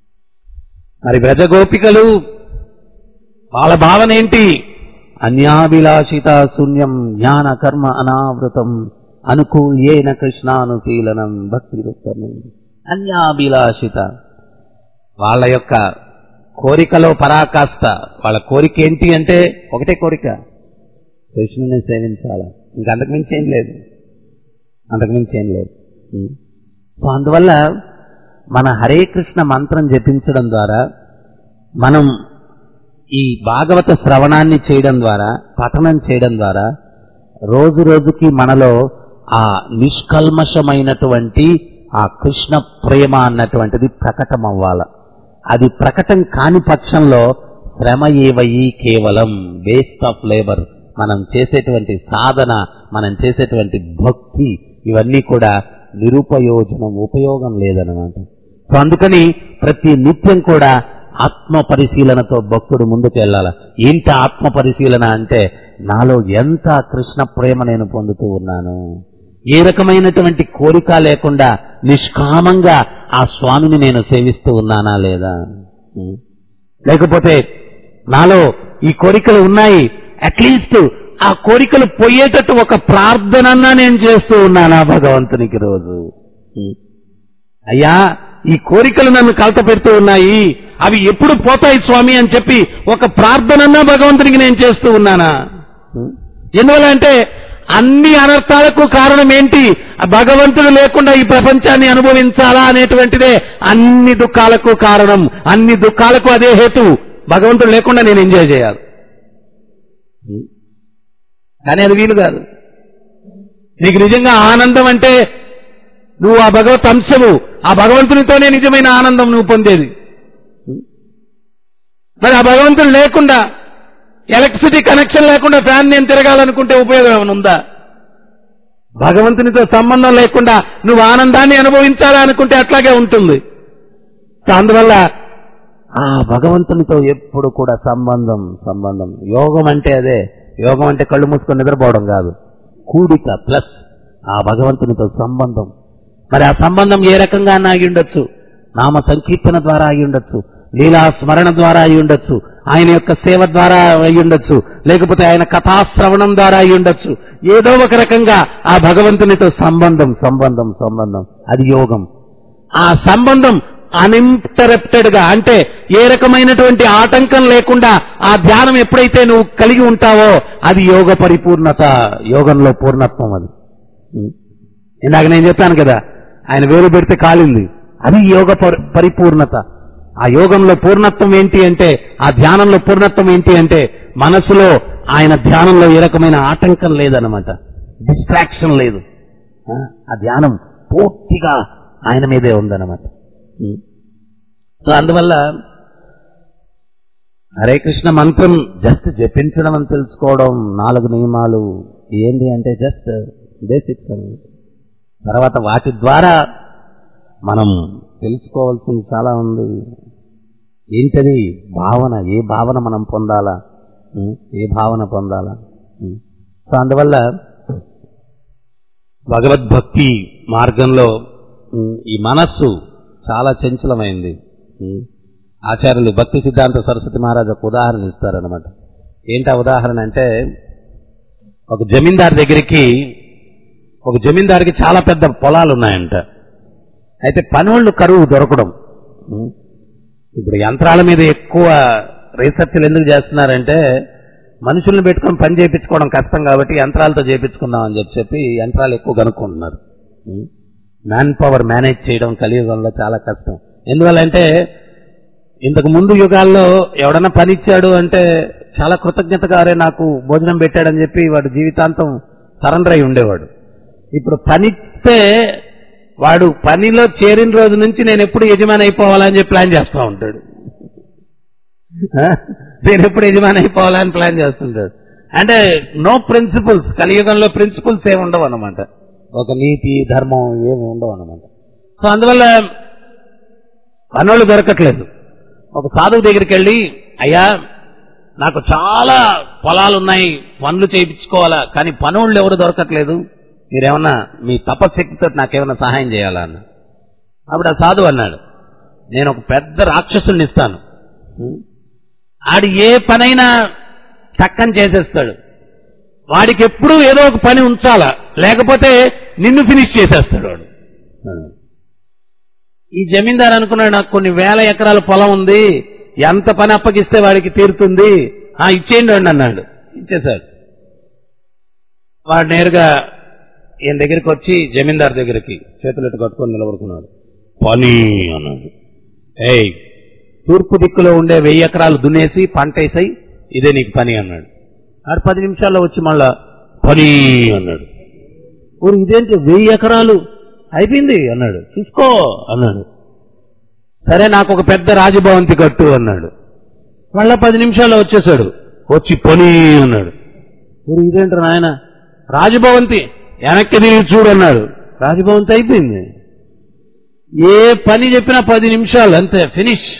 మరి వ్రజ గోపికలు వాళ్ళ భావన ఏంటి అన్యాభిలాషిత శూన్యం జ్ఞాన కర్మ అనావృతం అనుకూయేన కృష్ణానుశీలనం భక్తి రూపము అన్యాభిలాషిత వాళ్ళ యొక్క కోరికలో పరాకాష్ట వాళ్ళ కోరిక ఏంటి అంటే ఒకటే కోరిక కృష్ణుని సేవించాల ఇంకా అంతకుమించి ఏం లేదు అంతకుమించి ఏం లేదు ఉం. సో అందువల్ల మన హరే కృష్ణ మంత్రం జపించడం ద్వారా మనం ఈ భాగవత శ్రవణాన్ని చేయడం ద్వారా పఠనం చేయడం ద్వారా రోజు రోజుకి మనలో ఆ నిష్కల్మషమైనటువంటి ఆ కృష్ణ ప్రేమ అన్నటువంటిది ప్రకటం అవ్వాల అది ప్రకటం కాని పక్షంలో శ్రమ ఏవయి కేవలం వేస్ట్ ఆఫ్ లేబర్ మనం చేసేటువంటి సాధన మనం చేసేటువంటి భక్తి ఇవన్నీ కూడా నిరుపయోజనం ఉపయోగం లేదనమాట సో అందుకని ప్రతి నిత్యం కూడా ఆత్మ పరిశీలనతో భక్తుడు ముందుకు వెళ్ళాల ఏంటి ఆత్మ పరిశీలన అంటే నాలో ఎంత కృష్ణ ప్రేమ నేను పొందుతూ ఉన్నాను ఏ రకమైనటువంటి కోరిక లేకుండా నిష్కామంగా ఆ స్వామిని నేను సేవిస్తూ ఉన్నానా లేదా ఉం? లేకపోతే నాలో ఈ కోరికలు ఉన్నాయి అట్లీస్ట్ ఆ కోరికలు పోయేటట్టు ఒక ప్రార్థనన్నా నేను చేస్తూ ఉన్నానా భగవంతునికి రోజు ఉం? అయ్యా ఈ కోరికలు నన్ను కలత పెడుతూ ఉన్నాయి అవి ఎప్పుడు పోతాయి స్వామి అని చెప్పి ఒక ప్రార్థనన్నా భగవంతునికి నేను చేస్తూ ఉన్నానా ఎందువల్ల అంటే అన్ని అనర్థాలకు కారణం ఏంటి ఆ భగవంతుడు లేకుండా ఈ ప్రపంచాన్ని అనుభవించాలా అనేటువంటిదే అన్ని దుఃఖాలకు కారణం అన్ని దుఃఖాలకు అదే హేతు భగవంతుడు లేకుండా నేను ఎంజాయ్ చేయాలి కానీ అది వీలు కాదు నీకు నిజంగా ఆనందం అంటే నువ్వు ఆ భగవత్ అంశము ఆ భగవంతునితోనే నిజమైన ఆనందం నువ్వు పొందేది మరి ఆ భగవంతుడు లేకుండా ఎలక్ట్రిసిటీ కనెక్షన్ లేకుండా ఫ్యాన్ నేను తిరగాలనుకుంటే ఉపయోగం ఏమైనా ఉందా భగవంతునితో సంబంధం లేకుండా నువ్వు ఆనందాన్ని అనుభవించాలా అనుకుంటే అట్లాగే ఉంటుంది సో అందువల్ల ఆ భగవంతునితో ఎప్పుడు కూడా సంబంధం సంబంధం యోగం అంటే అదే యోగం అంటే కళ్ళు మూసుకొని నిద్రపోవడం కాదు కూడిక ప్లస్ ఆ భగవంతునితో సంబంధం మరి ఆ సంబంధం ఏ రకంగా అయి ఉండొచ్చు నామ సంకీర్తన ద్వారా అయి ఉండొచ్చు లీలా స్మరణ ద్వారా అయి ఉండొచ్చు ఆయన యొక్క సేవ ద్వారా అయి ఉండొచ్చు లేకపోతే ఆయన కథాశ్రవణం ద్వారా అయి ఉండొచ్చు ఏదో ఒక రకంగా ఆ భగవంతునితో సంబంధం సంబంధం సంబంధం అది యోగం ఆ సంబంధం అన్ఇంటరప్టెడ్ గా అంటే ఏ రకమైనటువంటి ఆటంకం లేకుండా ఆ ధ్యానం ఎప్పుడైతే నువ్వు కలిగి ఉంటావో అది యోగ పరిపూర్ణత యోగంలో పూర్ణత్వం అది ఉం. ఇందాక నేను చెప్పాను కదా ఆయన వేరు పెడితే కాలింది అది యోగ పరి- పరిపూర్ణత ఆ యోగంలో పూర్ణత్వం ఏంటి అంటే ఆ ధ్యానంలో పూర్ణత్వం ఏంటి అంటే మనసులో ఆయన ధ్యానంలో ఏ రకమైన ఆటంకం లేదనమాట డిస్ట్రాక్షన్ లేదు ఆ, ఆ ధ్యానం పూర్తిగా ఆయన మీదే ఉందన్నమాట ఉం. సో అందువల్ల హరే కృష్ణ మంత్రం జస్ట్ జపించడం అని తెలుసుకోవడం నాలుగు నియమాలు ఏంటి అంటే జస్ట్ బేసిక్స్ అన్నమాట తర్వాత వాటి ద్వారా మనం తెలుసుకోవాల్సింది చాలా ఉంది ఏంటది భావన ఏ భావన మనం పొందాలా ఉం? ఏ భావన పొందాలా ఉం? సో అందువల్ల భగవద్భక్తి మార్గంలో ఉమ్, ఈ మనస్సు చాలా చంచలమైంది ఉమ్, ఆచార్యులు భక్తి సిద్ధాంత సరస్వతి మహారాజ్ ఒక ఉదాహరణ ఇస్తారనమాట ఏంటి ఆ ఉదాహరణ అంటే ఒక జమీందార్ దగ్గరికి ఒక జమీందారికి చాలా పెద్ద పొలాలు ఉన్నాయంట అయితే పనివాళ్ళు కరువు దొరకడం ఉమ్, ఇప్పుడు యంత్రాల మీద ఎక్కువ రీసెర్చ్లు ఎందుకు చేస్తున్నారంటే మనుషుల్ని పెట్టుకొని పని చేయించుకోవడం కష్టం కాబట్టి యంత్రాలతో చేయించుకుందాం అని చెప్పి చెప్పి యంత్రాలు ఎక్కువ కనుక్కుంటున్నారు మ్యాన్ పవర్ మేనేజ్ చేయడం కలియుగంలో చాలా కష్టం ఎందువల్లంటే ఇంతకు ముందు యుగాల్లో ఎవడన్నా పని ఇచ్చాడు అంటే చాలా కృతజ్ఞతగా అరే నాకు భోజనం పెట్టాడని చెప్పి వాడు జీవితాంతం సరెండర్ అయి ఉండేవాడు ఇప్పుడు పనిస్తే వాడు పనిలో చేరిన రోజు నుంచి నేను ఎప్పుడు యజమాని అయిపోవాలని చెప్పి ప్లాన్ చేస్తూ ఉంటాడు ఆ? నేను ఎప్పుడు యజమాని అయిపోవాలని ప్లాన్ చేస్తుంటాడు అంటే నో ప్రిన్సిపల్స్ కలియుగంలో ప్రిన్సిపల్స్ ఏమి ఉండవు అనమాట ఒక నీతి ధర్మం ఏమి ఉండవు అనమాట సో అందువల్ల పనులు దొరకట్లేదు ఒక సాధువు దగ్గరికి వెళ్ళి అయ్యా నాకు చాలా పొలాలు ఉన్నాయి పనులు చేయించుకోవాలా కానీ పనులు ఎవరు దొరకట్లేదు మీరేమన్నా మీ తపశక్తితో నాకేమైనా సహాయం చేయాలా అన్న అప్పుడు ఆ సాధువు అన్నాడు నేను ఒక పెద్ద రాక్షసుని ఇస్తాను ఆడు ఏ పనైనా చక్కని చేసేస్తాడు వాడికి ఎప్పుడూ ఏదో ఒక పని ఉంచాలా లేకపోతే నిన్ను ఫినిష్ చేసేస్తాడు వాడు ఈ జమీందారు అనుకున్నాడు నాకు కొన్ని వేల ఎకరాల పొలం ఉంది ఎంత పని అప్పగిస్తే వాడికి తీరుతుంది ఆ ఇచ్చేయండి అండి అన్నాడు ఇచ్చేశాడు వాడు నేరుగా ఈయన దగ్గరికి వచ్చి జమీందార్ దగ్గరికి చేతులెట్టు కట్టుకొని నిలబడుకున్నాడు పని అన్నాడు ఏయ్ తూర్పు దిక్కులో ఉండే వెయ్యి ఎకరాలు దున్నేసి పంట వేసాయి ఇదే నీకు పని అన్నాడు ఆడు పది నిమిషాల్లో వచ్చి మళ్ళా పని అన్నాడు ఊరు ఇదేంటి వెయ్యి ఎకరాలు అయిపోయింది అన్నాడు చూసుకో అన్నాడు సరే నాకు ఒక పెద్ద రాజభవంతి కట్టు అన్నాడు మళ్ళా పది నిమిషాల్లో వచ్చేసాడు వచ్చి పని అన్నాడు ఊరు ఇదేంటి నాయన రాజభవంతి వెనక్కి తిరిగి చూడు అన్నాడు రాజభవంతి అయిపోయింది ఏ పని చెప్పినా పది నిమిషాలు అంతే ఫినిష్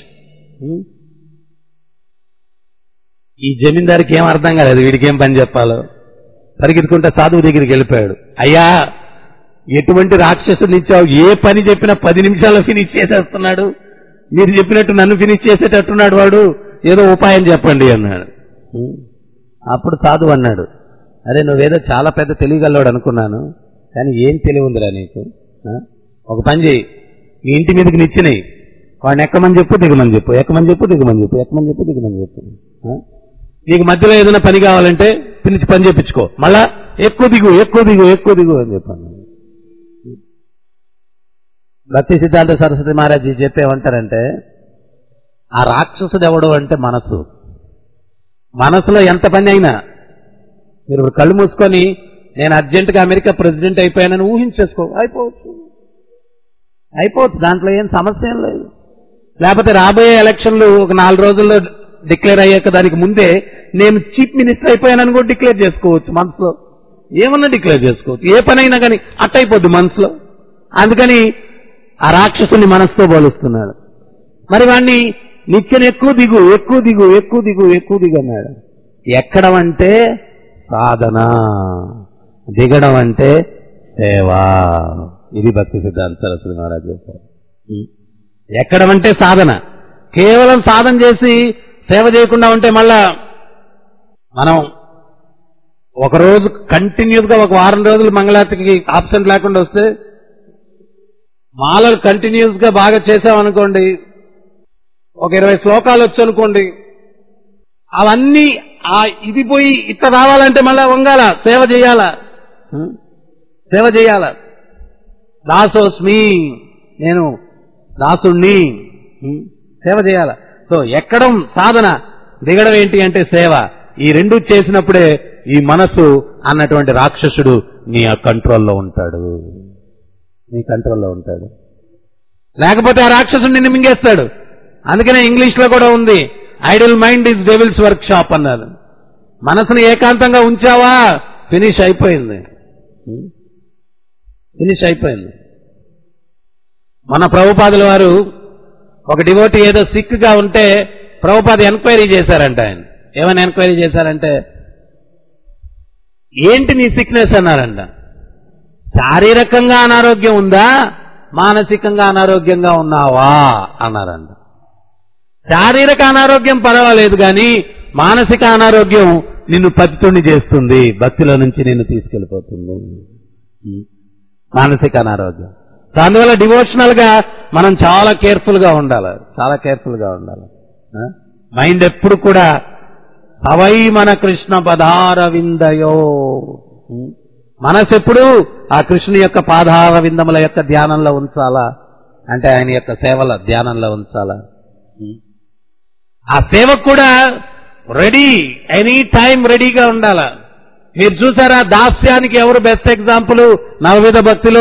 ఈ జమీందారికి ఏం అర్థం కాలేదు వీడికి ఏం పని చెప్పాలో పరిగెత్తుకుంటే సాధువు దగ్గరికి వెళ్ళిపోయాడు అయ్యా ఎటువంటి రాక్షసుని ఇచ్చావు ఏ పని చెప్పినా పది నిమిషాల్లో ఫినిష్ చేసేస్తున్నాడు మీరు చెప్పినట్టు నన్ను ఫినిష్ చేసేటట్టున్నాడు వాడు ఏదో ఉపాయం చెప్పండి అన్నాడు అప్పుడు సాధువు అన్నాడు అరే నువ్వేదో చాలా పెద్ద తెలియగలవాడు అనుకున్నాను కానీ ఏం తెలివి ఉందిరా నీకు ఆ? ఒక పని చేయి నీ ఇంటి మీదకి నిచ్చినాయి వాడిని ఎక్కమని చెప్పు దిగమని చెప్పు ఎక్కమని చెప్పు దిగమని చెప్పు ఎక్కమని చెప్పు దిగమని చెప్పు ఆ? నీకు మధ్యలో ఏదైనా పని కావాలంటే పిలిచి పని చేపించుకో మళ్ళా ఎక్కువ దిగు ఎక్కువ దిగు ఎక్కువ దిగు అని చెప్పాను భక్తి సిద్ధాంత సరస్వతి మహారాజ్ చెప్పేమంటారంటే ఆ రాక్షసుడు ఎవడు అంటే మనసు మనసులో ఎంత పని అయినా మీరు ఇప్పుడు కళ్ళు మూసుకొని నేను అర్జెంటుగా అమెరికా ప్రెసిడెంట్ అయిపోయానని ఊహించేసుకో అయిపోవచ్చు అయిపోవచ్చు దాంట్లో ఏం సమస్య ఏం లేదు లేకపోతే రాబోయే ఎలక్షన్లు ఒక నాలుగు రోజుల్లో డిక్లేర్ అయ్యాక దానికి ముందే నేను చీఫ్ మినిస్టర్ అయిపోయానని కూడా డిక్లేర్ చేసుకోవచ్చు మనసులో ఏమన్నా డిక్లేర్ చేసుకోవచ్చు ఏ పనైనా కానీ అట్టయిపోద్ది మనసులో అందుకని ఆ రాక్షసుని మనసుతో పోలుస్తున్నాడు మరి వాణ్ణి నిత్యం ఎక్కువ దిగు ఎక్కువ దిగు ఎక్కువ దిగు ఎక్కువ దిగు అన్నాడు ఎక్కడం అంటే సాధన దిగడం అంటే సేవా ఇది భక్తి సిద్ధాంత సరస్వతి మహారాజ్ చెప్పారు ఉం. ఎక్కడం అంటే సాధన కేవలం సాధన చేసి సేవ చేయకుండా ఉంటే మళ్ళా మనం ఒక రోజు కంటిన్యూస్ గా ఒక వారం రోజులు మంగళారతికి ఆబ్సెంట్ లేకుండా వస్తే మాలలు కంటిన్యూస్ గా బాగా చేసామనుకోండి ఒక ఇరవై శ్లోకాలు వచ్చనుకోండి అవన్నీ ఆ ఇది పోయి ఇట్లా రావాలంటే మళ్ళా వంగాల సేవ చేయాలా హ్మ్? సేవ చేయాల దాసోస్మి నేను దాసుణ్ణి హ్మ్? సేవ చేయాల సో ఎక్కడం సాధన దిగడం ఏంటి అంటే సేవ ఈ రెండు చేసినప్పుడే ఈ మనసు అన్నటువంటి రాక్షసుడు నీ కంట్రోల్లో ఉంటాడు నీ కంట్రోల్లో ఉంటాడు లేకపోతే ఆ రాక్షసుడు నిన్ను మింగేస్తాడు అందుకనే ఇంగ్లీష్ లో కూడా ఉంది idle mind is devil's workshop అన్నారు మనసును ఏకాంతంగా ఉంచావా ఫినిష్ అయిపోయింది ఫినిష్ అయిపోయింది మన ప్రభుపాదుల వారు ఒక డివోటీ ఏదో సిక్ గా ఉంటే ప్రభుపాద ఎంక్వైరీ చేశారంట ఆయన ఏమని ఎంక్వైరీ చేశారంటే ఏంటి నీ సిక్నెస్ అన్నారంట శారీరకంగా అనారోగ్యం ఉందా మానసికంగా అనారోగ్యంగా ఉన్నావా అన్నారంట శారీరక అనారోగ్యం పర్వాలేదు కానీ మానసిక అనారోగ్యం నిన్ను పతితుణ్ణి చేస్తుంది భక్తిలో నుంచి నిన్ను తీసుకెళ్లిపోతుంది ఉం. మానసిక అనారోగ్యం సో అందువల్ల డివోషనల్ గా మనం చాలా కేర్ఫుల్ గా ఉండాలి చాలా కేర్ఫుల్ గా ఉండాలి మైండ్ ఎప్పుడు కూడా సవై మన కృష్ణ పదార విందయో ఉం. మనసు ఎప్పుడు ఆ కృష్ణుని యొక్క పాదార విందముల యొక్క ధ్యానంలో ఉంచాలా అంటే ఆయన యొక్క సేవల ధ్యానంలో ఉంచాలా ఉం. ఆ సేవకు కూడా రెడీ ఎనీ టైం రెడీగా ఉండాల మీరు చూసారా దాస్యానికి ఎవరు బెస్ట్ ఎగ్జాంపుల్ నవవిధ భక్తులు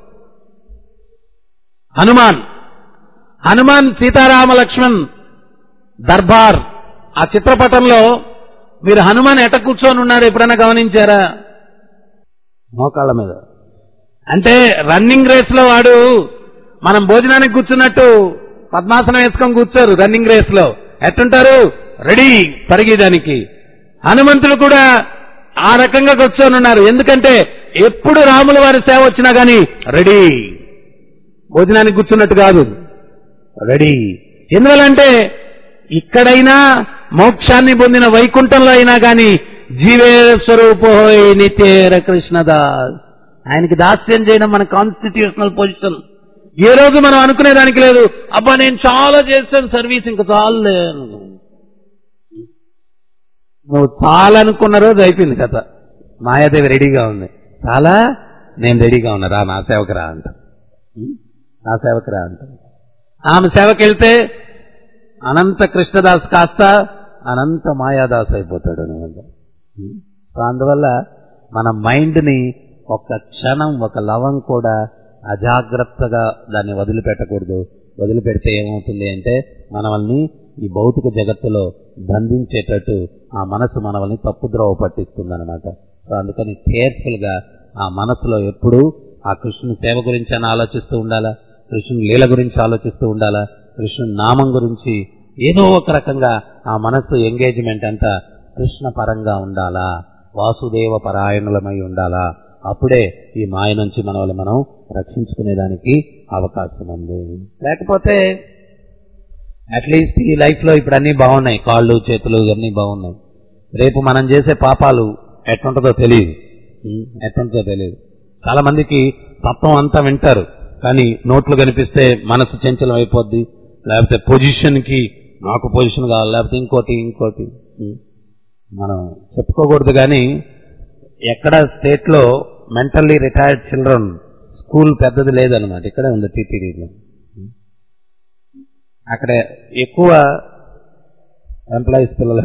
హనుమాన్ హనుమాన్ సీతారామ లక్ష్మణ్ దర్బార్ ఆ చిత్రపటంలో మీరు హనుమాన్ ఎట కూర్చొని ఉన్నారు ఎప్పుడైనా గమనించారా మోకాళ్ళ మీద అంటే రన్నింగ్ రేస్ లో వాడు మనం భోజనానికి కూర్చున్నట్టు పద్మాసనం వేసుకొని కూర్చోరు రన్నింగ్ రేస్ లో ఎట్టుంటారు రెడీ పరిగేదానికి హనుమంతుడు కూడా ఆ రకంగా కూర్చొని ఉన్నారు ఎందుకంటే ఎప్పుడు రాముల వారి సేవ వచ్చినా గాని రెడీ భోజనానికి కూర్చున్నట్టు కాదు రెడీ ఎందువల్లంటే ఇక్కడైనా మోక్షాన్ని పొందిన వైకుంఠంలో అయినా గాని జీవే స్వరూపోయ్ నిత్యేర కృష్ణదాస్ ఆయనకి దాస్యం చేయడం మన కాన్స్టిట్యూషనల్ పొజిషన్ ఏ రోజు మనం అనుకునేదానికి లేదు అబ్బా నేను చాలా చేశాను సర్వీస్ ఇంకా చాలే నువ్వు చాలా అనుకున్న రోజు అయిపోయింది కథ మాయాదేవి రెడీగా ఉంది చాలా నేను రెడీగా ఉన్నా రా నా సేవకు రా అంట ఉం? నా సేవకు రా అంట ఆమె సేవకి వెళ్తే అనంత కృష్ణదాస్ కాస్త అనంత మాయాదాస్ అయిపోతాడు అనమాట ఉం? సో అందువల్ల మన మైండ్ని ఒక్క క్షణం ఒక లవం కూడా అజాగ్రత్తగా దాన్ని వదిలిపెట్టకూడదు వదిలిపెడితే ఏమవుతుంది అంటే మనల్ని ఈ భౌతిక జగత్తులో బంధించేటట్టు ఆ మనసు మనల్ని తప్పుద్రోవ పట్టిస్తుంది అనమాట సో అందుకని కేర్ఫుల్ గా ఆ మనసులో ఎప్పుడూ ఆ కృష్ణుని సేవ గురించి అని ఆలోచిస్తూ ఉండాలా కృష్ణుని లీల గురించి ఆలోచిస్తూ ఉండాలా కృష్ణుని నామం గురించి ఏదో ఒక రకంగా ఆ మనస్సు ఎంగేజ్మెంట్ అంతా కృష్ణ పరంగా ఉండాలా వాసుదేవ పరాయణులమై ఉండాలా అప్పుడే ఈ మాయ నుంచి మనల్ని మనం రక్షించుకునేదానికి అవకాశం ఉంది లేకపోతే అట్లీస్ట్ ఈ లైఫ్ లో ఇప్పుడు అన్ని బాగున్నాయి కాళ్ళు చేతులు ఇవన్నీ బాగున్నాయి రేపు మనం చేసే పాపాలు ఎట్లుంటుందో తెలియదు ఉం, ఎట్లుంటుందో తెలియదు చాలా మందికి తత్వం అంతా వింటారు కానీ నోట్లు కనిపిస్తే మనసు చంచలం అయిపోద్ది లేకపోతే పొజిషన్ కి నాకు పొజిషన్ కావాలి లేకపోతే ఇంకోటి ఇంకోటి ఉం. మనం చెప్పుకోకూడదు కానీ ఎక్కడ స్టేట్ లో మెంటల్లీ రిటైర్డ్ చిల్డ్రన్ స్కూల్ పెద్దది లేదనమాట ఇక్కడే ఉంది టీటీడీలో అక్కడ ఎక్కువ ఎంప్లాయీస్ పిల్లలు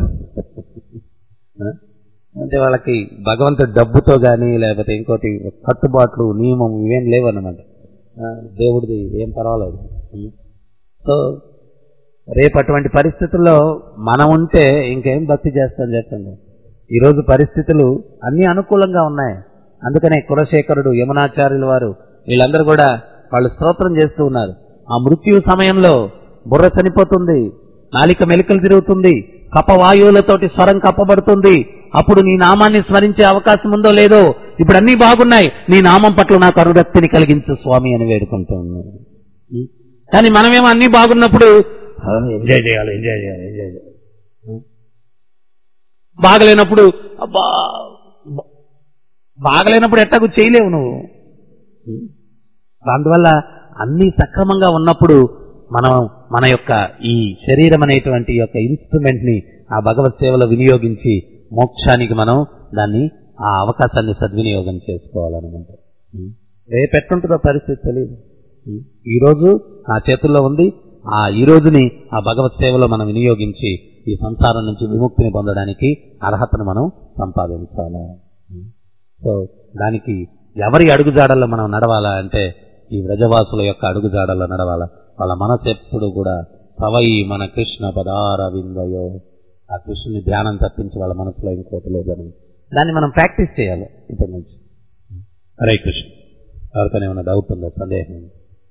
అంటే వాళ్ళకి భగవంతుడి డబ్బుతో కానీ లేకపోతే ఇంకోటి కట్టుబాట్లు నియమం ఇవేం లేవన్నమాట ఆ, దేవుడిది ఏం పర్వాలేదు ఉం. సో రేపు అటువంటి పరిస్థితుల్లో మనం ఉంటే ఇంకేం భక్తి చేస్తాం చెప్పండి ఈరోజు పరిస్థితులు అన్ని అనుకూలంగా ఉన్నాయి అందుకనే కులశేఖరుడు యమునాచార్యుల వారు వీళ్ళందరూ కూడా వాళ్ళు స్తోత్రం చేస్తూ ఉన్నారు ఆ మృత్యు సమయంలో బుర్ర చనిపోతుంది నాలిక మెలికలు తిరుగుతుంది కపవాయువులతోటి స్వరం కప్పబడుతుంది అప్పుడు నీ నామాన్ని స్మరించే అవకాశం ఉందో లేదో ఇప్పుడు అన్ని బాగున్నాయి నీ నామం పట్ల నాకు అనురక్తిని కలిగించు స్వామి అని వేడుకుంటూ ఉన్నాను ఉం? కానీ మనమేమో అన్ని బాగున్నప్పుడు "ఆ, ఎంజాయ్ చేయాలి ఎంజాయ్ చేయాలి ఎంజాయ్ చేయాలి ఉం? బాగలేనప్పుడు అబ్బా బ- బాగలేనప్పుడు ఎట్టకు చేయలేవు నువ్వు ఉం? అందువల్ల అన్ని సక్రమంగా ఉన్నప్పుడు మనం మన యొక్క ఈ శరీరం అనేటువంటి యొక్క ఇన్స్ట్రుమెంట్ ని ఆ భగవత్ సేవలో వినియోగించి మోక్షానికి మనం దాన్ని ఆ అవకాశాన్ని సద్వినియోగం చేసుకోవాలన్నమాట ఉం. రేపు ఎట్టుంటుందో పరిస్థితి తెలియదు ఉం. ఈ రోజు నా చేతుల్లో ఉంది ఆ ఈ రోజుని ఆ భగవత్ సేవలో మనం వినియోగించి ఈ సంసారం నుంచి విముక్తిని పొందడానికి అర్హతను మనం సంపాదించాలి ఉం. సో దానికి ఎవరి అడుగుజాడల్లో మనం నడవాలా అంటే ఈ వ్రజవాసుల యొక్క అడుగుజాడల్లో నడవాలా వాళ్ళ మనసు ఎప్పుడు కూడా సవై మన కృష్ణ పదార విందయో ఆ కృష్ణుని ధ్యానం తప్పించి వాళ్ళ మనసులో ఇంకోటి లేదని దాన్ని మనం ప్రాక్టీస్ చేయాలి ఇప్పటి నుంచి హరే కృష్ణ ఎవరికైనా ఏమైనా డౌట్ ఉందా సందేహం ఉందా?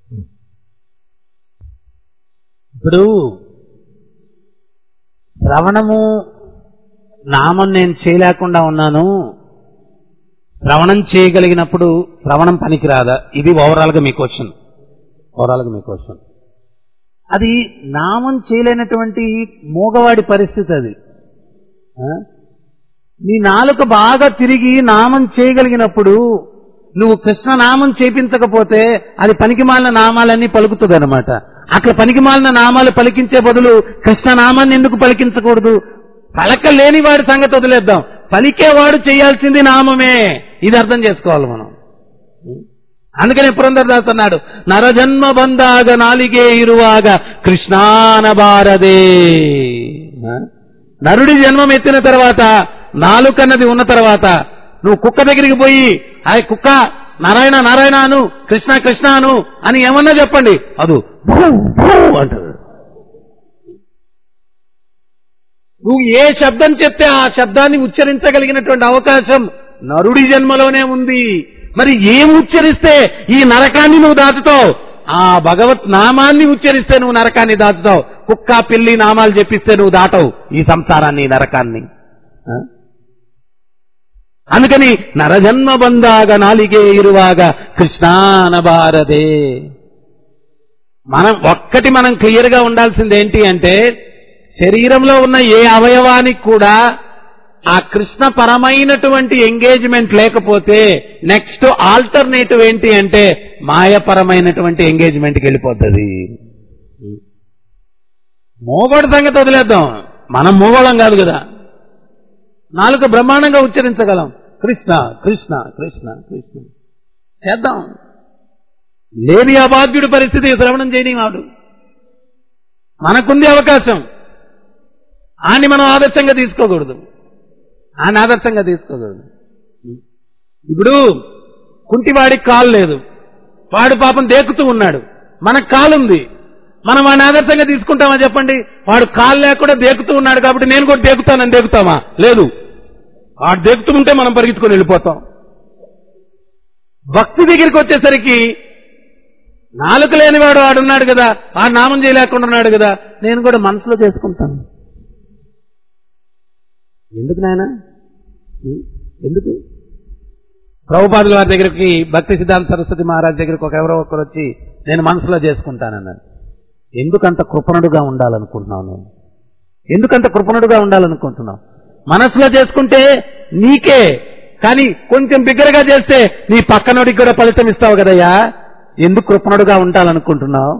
ఇప్పుడు శ్రవణము నామం నేను చేయలేకుండా ఉన్నాను శ్రవణం చేయగలిగినప్పుడు శ్రవణం పనికిరాదా ఇది ఓవరాల్ గా మీ క్వశ్చన్ ఓవరాల్గా మీ క్వశ్చన్ అది నామం చేయలేనటువంటి మూగవాడి పరిస్థితి అది ఆ? నీ నాలుక బాగా తిరిగి నామం చేయగలిగినప్పుడు నువ్వు కృష్ణ నామం చేపించకపోతే అది పనికిమాలిన నామాలన్నీ పలుకుతుంది అనమాట అట్లా పనికిమాలిన నామాలు పలికించే బదులు కృష్ణ నామాన్ని ఎందుకు పలికించకూడదు పలకలేని వాడి సంగతి వదిలేద్దాం పలికేవాడు చేయాల్సింది నామమే ఇది అర్థం చేసుకోవాలి మనం అందుకని పురంధరదాస్ అన్నాడు నరజన్మ బందాగ నాలిగే ఇరువాగ కృష్ణానబారదే ఆ? నరుడి జన్మం ఎత్తిన తర్వాత నాలుకన్నది ఉన్న తర్వాత నువ్వు కుక్క దగ్గరికి పోయి ఆ కుక్క నారాయణ నారాయణ అను కృష్ణ కృష్ణ అను అని ఏమన్నా చెప్పండి అదు భూ భూ అంటది నువ్వు ఏ శబ్దం చెప్తే ఆ శబ్దాన్ని ఉచ్చరించగలిగినటువంటి అవకాశం నరుడి జన్మలోనే ఉంది మరి ఏం ఉచ్చరిస్తే ఈ నరకాన్ని నువ్వు దాటుతావు ఆ భగవత్ నామాన్ని ఉచ్చరిస్తే నువ్వు నరకాన్ని దాటుతావు కుక్క పిల్లి నామాలు చెప్పిస్తే నువ్వు దాటవు ఈ సంసారాన్ని ఈ నరకాన్ని ఆ? అందుకని నరజన్మ బందాగ నాలిగే ఇరువాగ కృష్ణానబారదే మనం ఒక్కటి మనం క్లియర్ గా ఉండాల్సింది ఏంటి అంటే శరీరంలో ఉన్న ఏ అవయవానికి కూడా ఆ కృష్ణ పరమైనటువంటి ఎంగేజ్మెంట్ లేకపోతే నెక్స్ట్ ఆల్టర్నేటివ్ ఏంటి అంటే మాయపరమైనటువంటి ఎంగేజ్మెంట్కి వెళ్ళిపోతుంది మోగోడు సంగతి వదిలేద్దాం మనం మోగోళం కాదు కదా నాలుగు బ్రహ్మాండంగా ఉచ్చరించగలం కృష్ణ కృష్ణ కృష్ణ కృష్ణ చేద్దాం లేని అభాగ్యుడి పరిస్థితి శ్రవణం చేయని వాడు మనకుంది అవకాశం ఆని మనం ఆదర్శంగా తీసుకోకూడదు ఆయన ఆదర్శంగా తీసుకోకూడదు ఇప్పుడు కుంటివాడికి కాలు లేదు వాడు పాపం దేకుతూ ఉన్నాడు మనకు కాలు ఉంది మనం వాడిని ఆదర్శంగా తీసుకుంటామా చెప్పండి వాడు కాలు లేకుండా దేకుతూ ఉన్నాడు కాబట్టి నేను కూడా దేకుతానని దేకుతామా లేదు వాడు దేకుతూ ఉంటే మనం పరిగెత్తుకొని వెళ్ళిపోతాం భక్తి దగ్గరికి వచ్చేసరికి నాలుక లేనివాడు వాడున్నాడు కదా ఆ నామం చేయలేకుండా ఉన్నాడు కదా నేను కూడా మనసులో చేసుకుంటాను ఎందుకు నాయన ఎందుకు ప్రభుపాదుల వారి దగ్గరికి భక్తి సిద్ధాంత సరస్వతి మహారాజ్ దగ్గరికి ఒక ఎవరో ఒకరు వచ్చి నేను మనసులో చేసుకుంటానన్నాను ఎందుకంత కృపణుడుగా ఉండాలనుకుంటున్నావు నేను ఎందుకంత కృపణుడుగా ఉండాలనుకుంటున్నావు మనసులో చేసుకుంటే నీకే కానీ కొంచెం బిగ్గరగా చేస్తే నీ పక్కనోడికి కూడా ఫలితం ఇస్తావు కదయ్యా ఎందుకు కృపణుడుగా ఉండాలనుకుంటున్నావు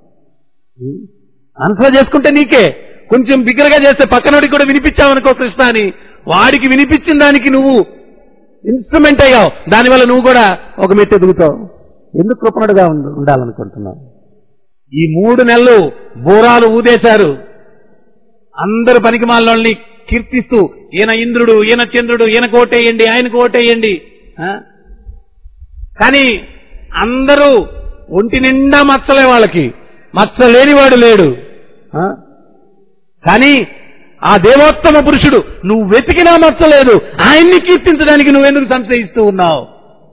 మనసులో చేసుకుంటే నీకే కొంచెం బిగ్గరగా చేస్తే పక్కనోడికి కూడా వినిపించావనుకో కృష్ణ అని వాడికి వినిపించిన దానికి నువ్వు ఇన్స్ట్రుమెంట్ అయ్యావు దానివల్ల నువ్వు కూడా ఒక మెట్టు ఎదుగుతావు ఎందుకు కృపణుడుగా ఉండ- ఉండాలనుకుంటున్నావు ఈ మూడు నెలలు బోరాలు ఊదేశారు అందరు పనికిమాలని కీర్తిస్తూ ఈయన ఇంద్రుడు ఈయన చంద్రుడు ఈయన కోటేయండి ఆయన కోటేయండి ఆ? కానీ అందరూ ఒంటి నిండా మచ్చలే వాళ్ళకి మచ్చ లేనివాడు లేడు ఆ? కానీ ఆ దేవోత్తమ పురుషుడు నువ్వు వెతికినా మచ్చలేదు ఆయన్ని కీర్తించడానికి నువ్వెందుకు సంశయిస్తూ ఉన్నావు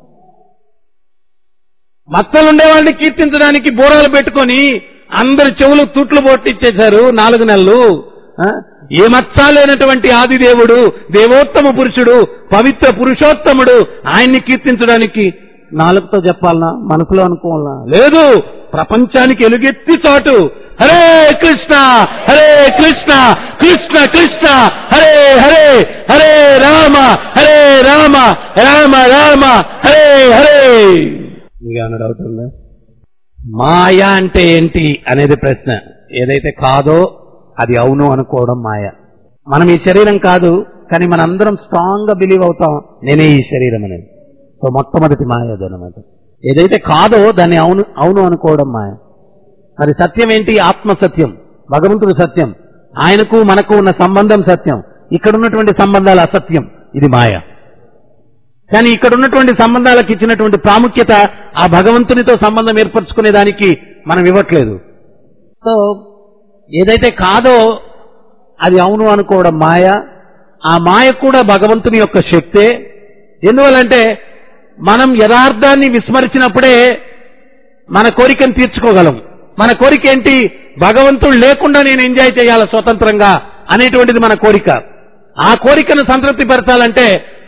మచ్చలుండే వాళ్ళని కీర్తించడానికి బోరాలు పెట్టుకొని అందరు చెవులు తూట్లు పొట్టిచ్చేశారు నాలుగు నెలలు ఆ? ఏ మచ్చ లేనటువంటి ఆదిదేవుడు దేవోత్తమ పురుషుడు పవిత్ర పురుషోత్తముడు ఆయన్ని కీర్తించడానికి నాలుగుతో చెప్పాలనా మనసులో అనుకోవాలనా లేదు ప్రపంచానికి ఎలుగెత్తి చాటు హరే కృష్ణ హరే కృష్ణ కృష్ణ కృష్ణ హరే హరే హరే రామ హరే రామ రామ రామ హరే హరే ఇంకేమన్నా డౌట్ ఉందా మాయ అంటే ఏంటి అనేది ప్రశ్న ఏదైతే కాదో అది అవును అనుకోవడం మాయ మనం ఈ శరీరం కాదు కానీ మనందరం స్ట్రాంగ్ గా బిలీవ్ అవుతాం నేనే ఈ శరీరం అనేది సో మొట్టమొదటి మాయ అదనమాట ఏదైతే కాదో దాన్ని అవును అవును అనుకోవడం మాయ మరి సత్యం ఏంటి ఆత్మ సత్యం భగవంతుడు సత్యం ఆయనకు మనకు ఉన్న సంబంధం సత్యం ఇక్కడ ఉన్నటువంటి సంబంధాలు అసత్యం ఇది మాయ కానీ ఇక్కడ ఉన్నటువంటి సంబంధాలకు ఇచ్చినటువంటి ప్రాముఖ్యత ఆ భగవంతునితో సంబంధం ఏర్పరచుకునే దానికి మనం ఇవ్వట్లేదు సో ఏదైతే కాదో అది అవును అనుకోవడం మాయ ఆ మాయ కూడా భగవంతుని యొక్క శక్తే ఎందువల్లంటే మనం యథార్థాన్ని విస్మరించినప్పుడే మన కోరికను తీర్చుకోగలం మన కోరిక ఏంటి భగవంతుడు లేకుండా నేను ఎంజాయ్ చేయాలి స్వతంత్రంగా అనేటువంటిది మన కోరిక ఆ కోరికను సంతృప్తిపరచాలంటే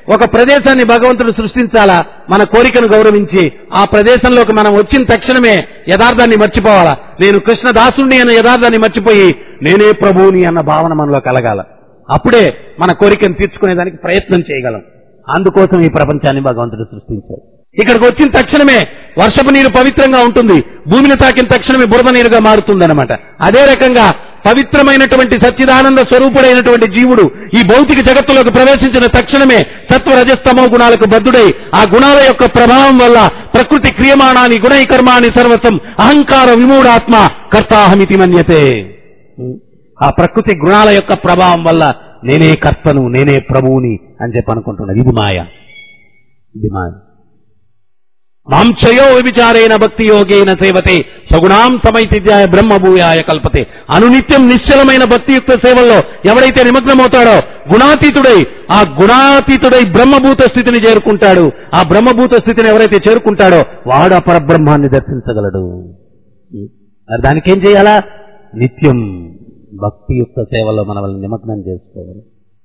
ఒక ప్రదేశాన్ని భగవంతుడు సృష్టించాలా మన కోరికను గౌరవించి ఆ ప్రదేశంలోకి మనం వచ్చిన తక్షణమే యథార్థాన్ని మర్చిపోవాలా నేను కృష్ణదాసుణ్ణి అన్న యథార్థాన్ని మర్చిపోయి నేనే ప్రభువుని అన్న భావన మనలో కలగాల అప్పుడే మన కోరికను తీర్చుకునేదానికి ప్రయత్నం చేయగలం అందుకోసం ఈ ప్రపంచాన్ని భగవంతుడు సృష్టించాడు ఇక్కడికి వచ్చిన తక్షణమే వర్షపు నీరు పవిత్రంగా ఉంటుంది భూమిని తాకిన తక్షణమే బురద నీరుగా మారుతుందన్నమాట అదే రకంగా పవిత్రమైనటువంటి సచ్చిదానంద స్వరూపుడైనటువంటి జీవుడు ఈ భౌతిక జగత్తులోకి ప్రవేశించిన తక్షణమే సత్వ రజస్తమో గుణాలకు బద్ధుడై ఆ గుణాల యొక్క ప్రభావం వల్ల ప్రకృతి క్రియమాణాన్ని గుణైకర్మాణి సర్వసం అహంకార విమూఢాత్మ కర్తాహమితి మన్యతే ఆ ప్రకృతి గుణాల యొక్క ప్రభావం వల్ల నేనే కర్తను నేనే ప్రభువుని అని చెప్పి అనుకుంటున్నది ఇది మాయ ఇది మాయ మాంసయో విచారేణ భక్తి యోగేన సేవతే సగుణాం సమైతిథ్యాయ బ్రహ్మభూయాయ కల్పతే అనునిత్యం నిశ్చలమైన భక్తియుక్త సేవల్లో ఎవడైతే నిమగ్నమవుతాడో గుణాతీతుడై ఆ గుణాతీతుడై బ్రహ్మభూత స్థితిని చేరుకుంటాడు ఆ బ్రహ్మభూత స్థితిని ఎవరైతే చేరుకుంటాడో వాడు ఆ పరబ్రహ్మాన్ని దర్శించగలడు మరి దానికి ఏం చేయాలా నిత్యం భక్తియుక్త సేవలో మనల్ని నిమగ్నం చేసుకోవాలి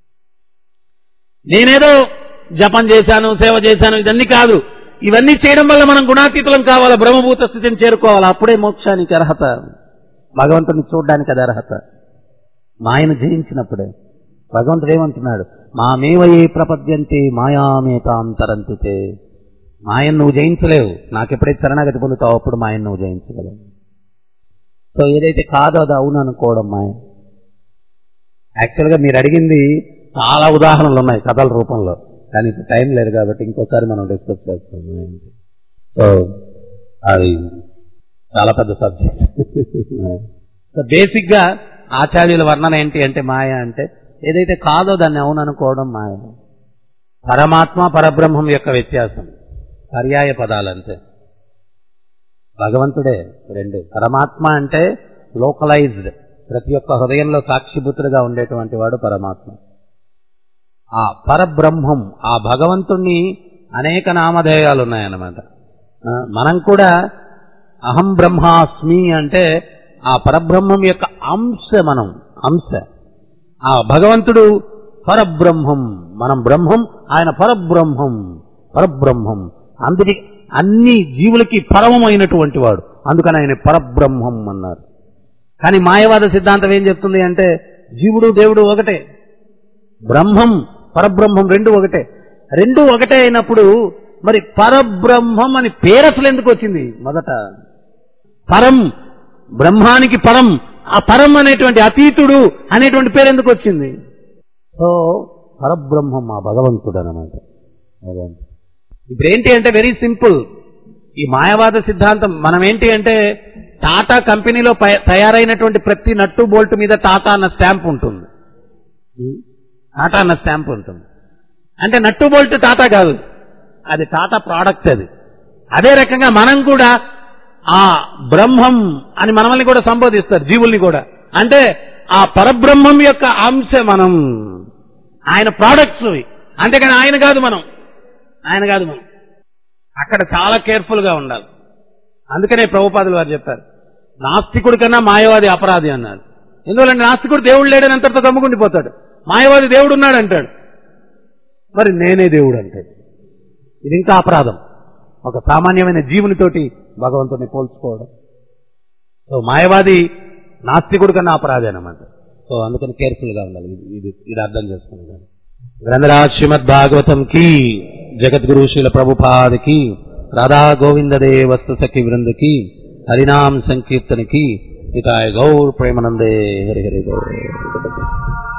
నేనేదో జపం చేశాను సేవ చేశాను ఇదన్నీ కాదు ఇవన్నీ చేయడం వల్ల మనం గుణాతీతులం కావాలా బ్రహ్మభూత స్థితిని చేరుకోవాలి అప్పుడే మోక్షానికి అర్హత భగవంతుని చూడడానికి అది అర్హత మాయను జయించినప్పుడే భగవంతుడు ఏమంటున్నాడు మామేవయే ప్రపద్యంతే మాయామేతాంతరంతితే మాయను నువ్వు జయించలేవు నాకు ఎప్పుడైతే శరణాగతి పొందుతావు అప్పుడు మాయను నువ్వు జయించగలవు సో ఏదైతే కాదో అది అవును అనుకోవడం మాయ యాక్చువల్గా మీరు అడిగింది చాలా ఉదాహరణలు ఉన్నాయి కథల రూపంలో కానీ ఇప్పుడు టైం లేదు కాబట్టి ఇంకోసారి మనం డిస్కస్ చేస్తాం సో అది చాలా పెద్ద సబ్జెక్ట్ సో బేసిక్ గా ఆచార్యుల వర్ణన ఏంటి అంటే మాయ అంటే ఏదైతే కాదో దాన్ని అవును అనుకోవడం మాయ పరమాత్మ పరబ్రహ్మం యొక్క వ్యత్యాసం పర్యాయ పదాలు అంతే భగవంతుడే రెండు పరమాత్మ అంటే లోకలైజ్డ్ ప్రతి ఒక్క హృదయంలో సాక్షిభూతుడుగా ఉండేటువంటి వాడు పరమాత్మ ఆ పరబ్రహ్మం ఆ భగవంతుణ్ణి అనేక నామధేయాలు ఉన్నాయన్నమాట ఆ, మనం కూడా అహం బ్రహ్మాస్మి అంటే ఆ పరబ్రహ్మం యొక్క అంశ మనం అంశ ఆ భగవంతుడు పరబ్రహ్మం మనం బ్రహ్మం ఆయన పరబ్రహ్మం పరబ్రహ్మం అందరి అన్ని జీవులకి పరమమైనటువంటి వాడు అందుకని ఆయన పరబ్రహ్మం అన్నారు కానీ మాయవాద సిద్ధాంతం ఏం చెప్తుంది అంటే జీవుడు దేవుడు ఒకటే బ్రహ్మం పరబ్రహ్మం రెండు ఒకటే రెండు ఒకటే అయినప్పుడు మరి పరబ్రహ్మం అని పేరు అసలు ఎందుకు వచ్చింది మొదట పరం బ్రహ్మానికి పరం ఆ పరం అనేటువంటి అతీతుడు అనేటువంటి పేరు ఎందుకు వచ్చింది సో పరబ్రహ్మం ఆ భగవంతుడు అనమాట భగవంతుడు ఇప్పుడు ఏంటి అంటే వెరీ సింపుల్ ఈ మాయవాద సిద్ధాంతం మనం ఏంటి అంటే టాటా కంపెనీలో ప- తయారైనటువంటి ప్రతి నట్టు బోల్ట్ మీద టాటా అన్న స్టాంప్ ఉంటుంది టాటా అన్న స్టాంప్ ఉంటుంది అంటే నట్టు బోల్ట్ టాటా కాదు అది టాటా ప్రోడక్ట్ అది అదే రకంగా మనం కూడా ఆ బ్రహ్మం అని మనల్ని కూడా సంబోధిస్తారు జీవుల్ని కూడా అంటే ఆ పరబ్రహ్మం యొక్క అంశ మనం ఆయన ప్రోడక్ట్స్ ఇవి. అంతేకాని ఆయన కాదు మనం ఆయన కాదు మనం అక్కడ చాలా కేర్ఫుల్ గా ఉండాలి అందుకనే ప్రభుపాదులు వారు చెప్పారు నాస్తికుడి కన్నా మాయవాది అపరాధి అన్నారు ఎందువల్లంటే నాస్తికుడు దేవుడు లేడని అంతటితో గమ్ముకుండిపోతాడు మాయవాది దేవుడు ఉన్నాడు అంటాడు మరి నేనే దేవుడు అంటాడు ఇది ఇంకా అపరాధం ఒక సామాన్యమైన జీవునితోటి భగవంతుని పోల్చుకోవడం సో మాయవాది నాస్తికుడు కన్నా అపరాధి అనమాట సో అందుకని కేర్ఫుల్ గా ఉండాలి ఇది- ఇది ఇది అర్థం చేసుకున్నాను గ్రంథరాజ్ శ్రీమద్ భాగవతం కి జగద్గురు శీల ప్రభుపాద్ కి రాధా గోవింద దేవస్తు సఖి వృంద కి హరినామ్ సంకీర్తన కి హితాయ గౌర్ ప్రేమనందే హరి హరి గౌర్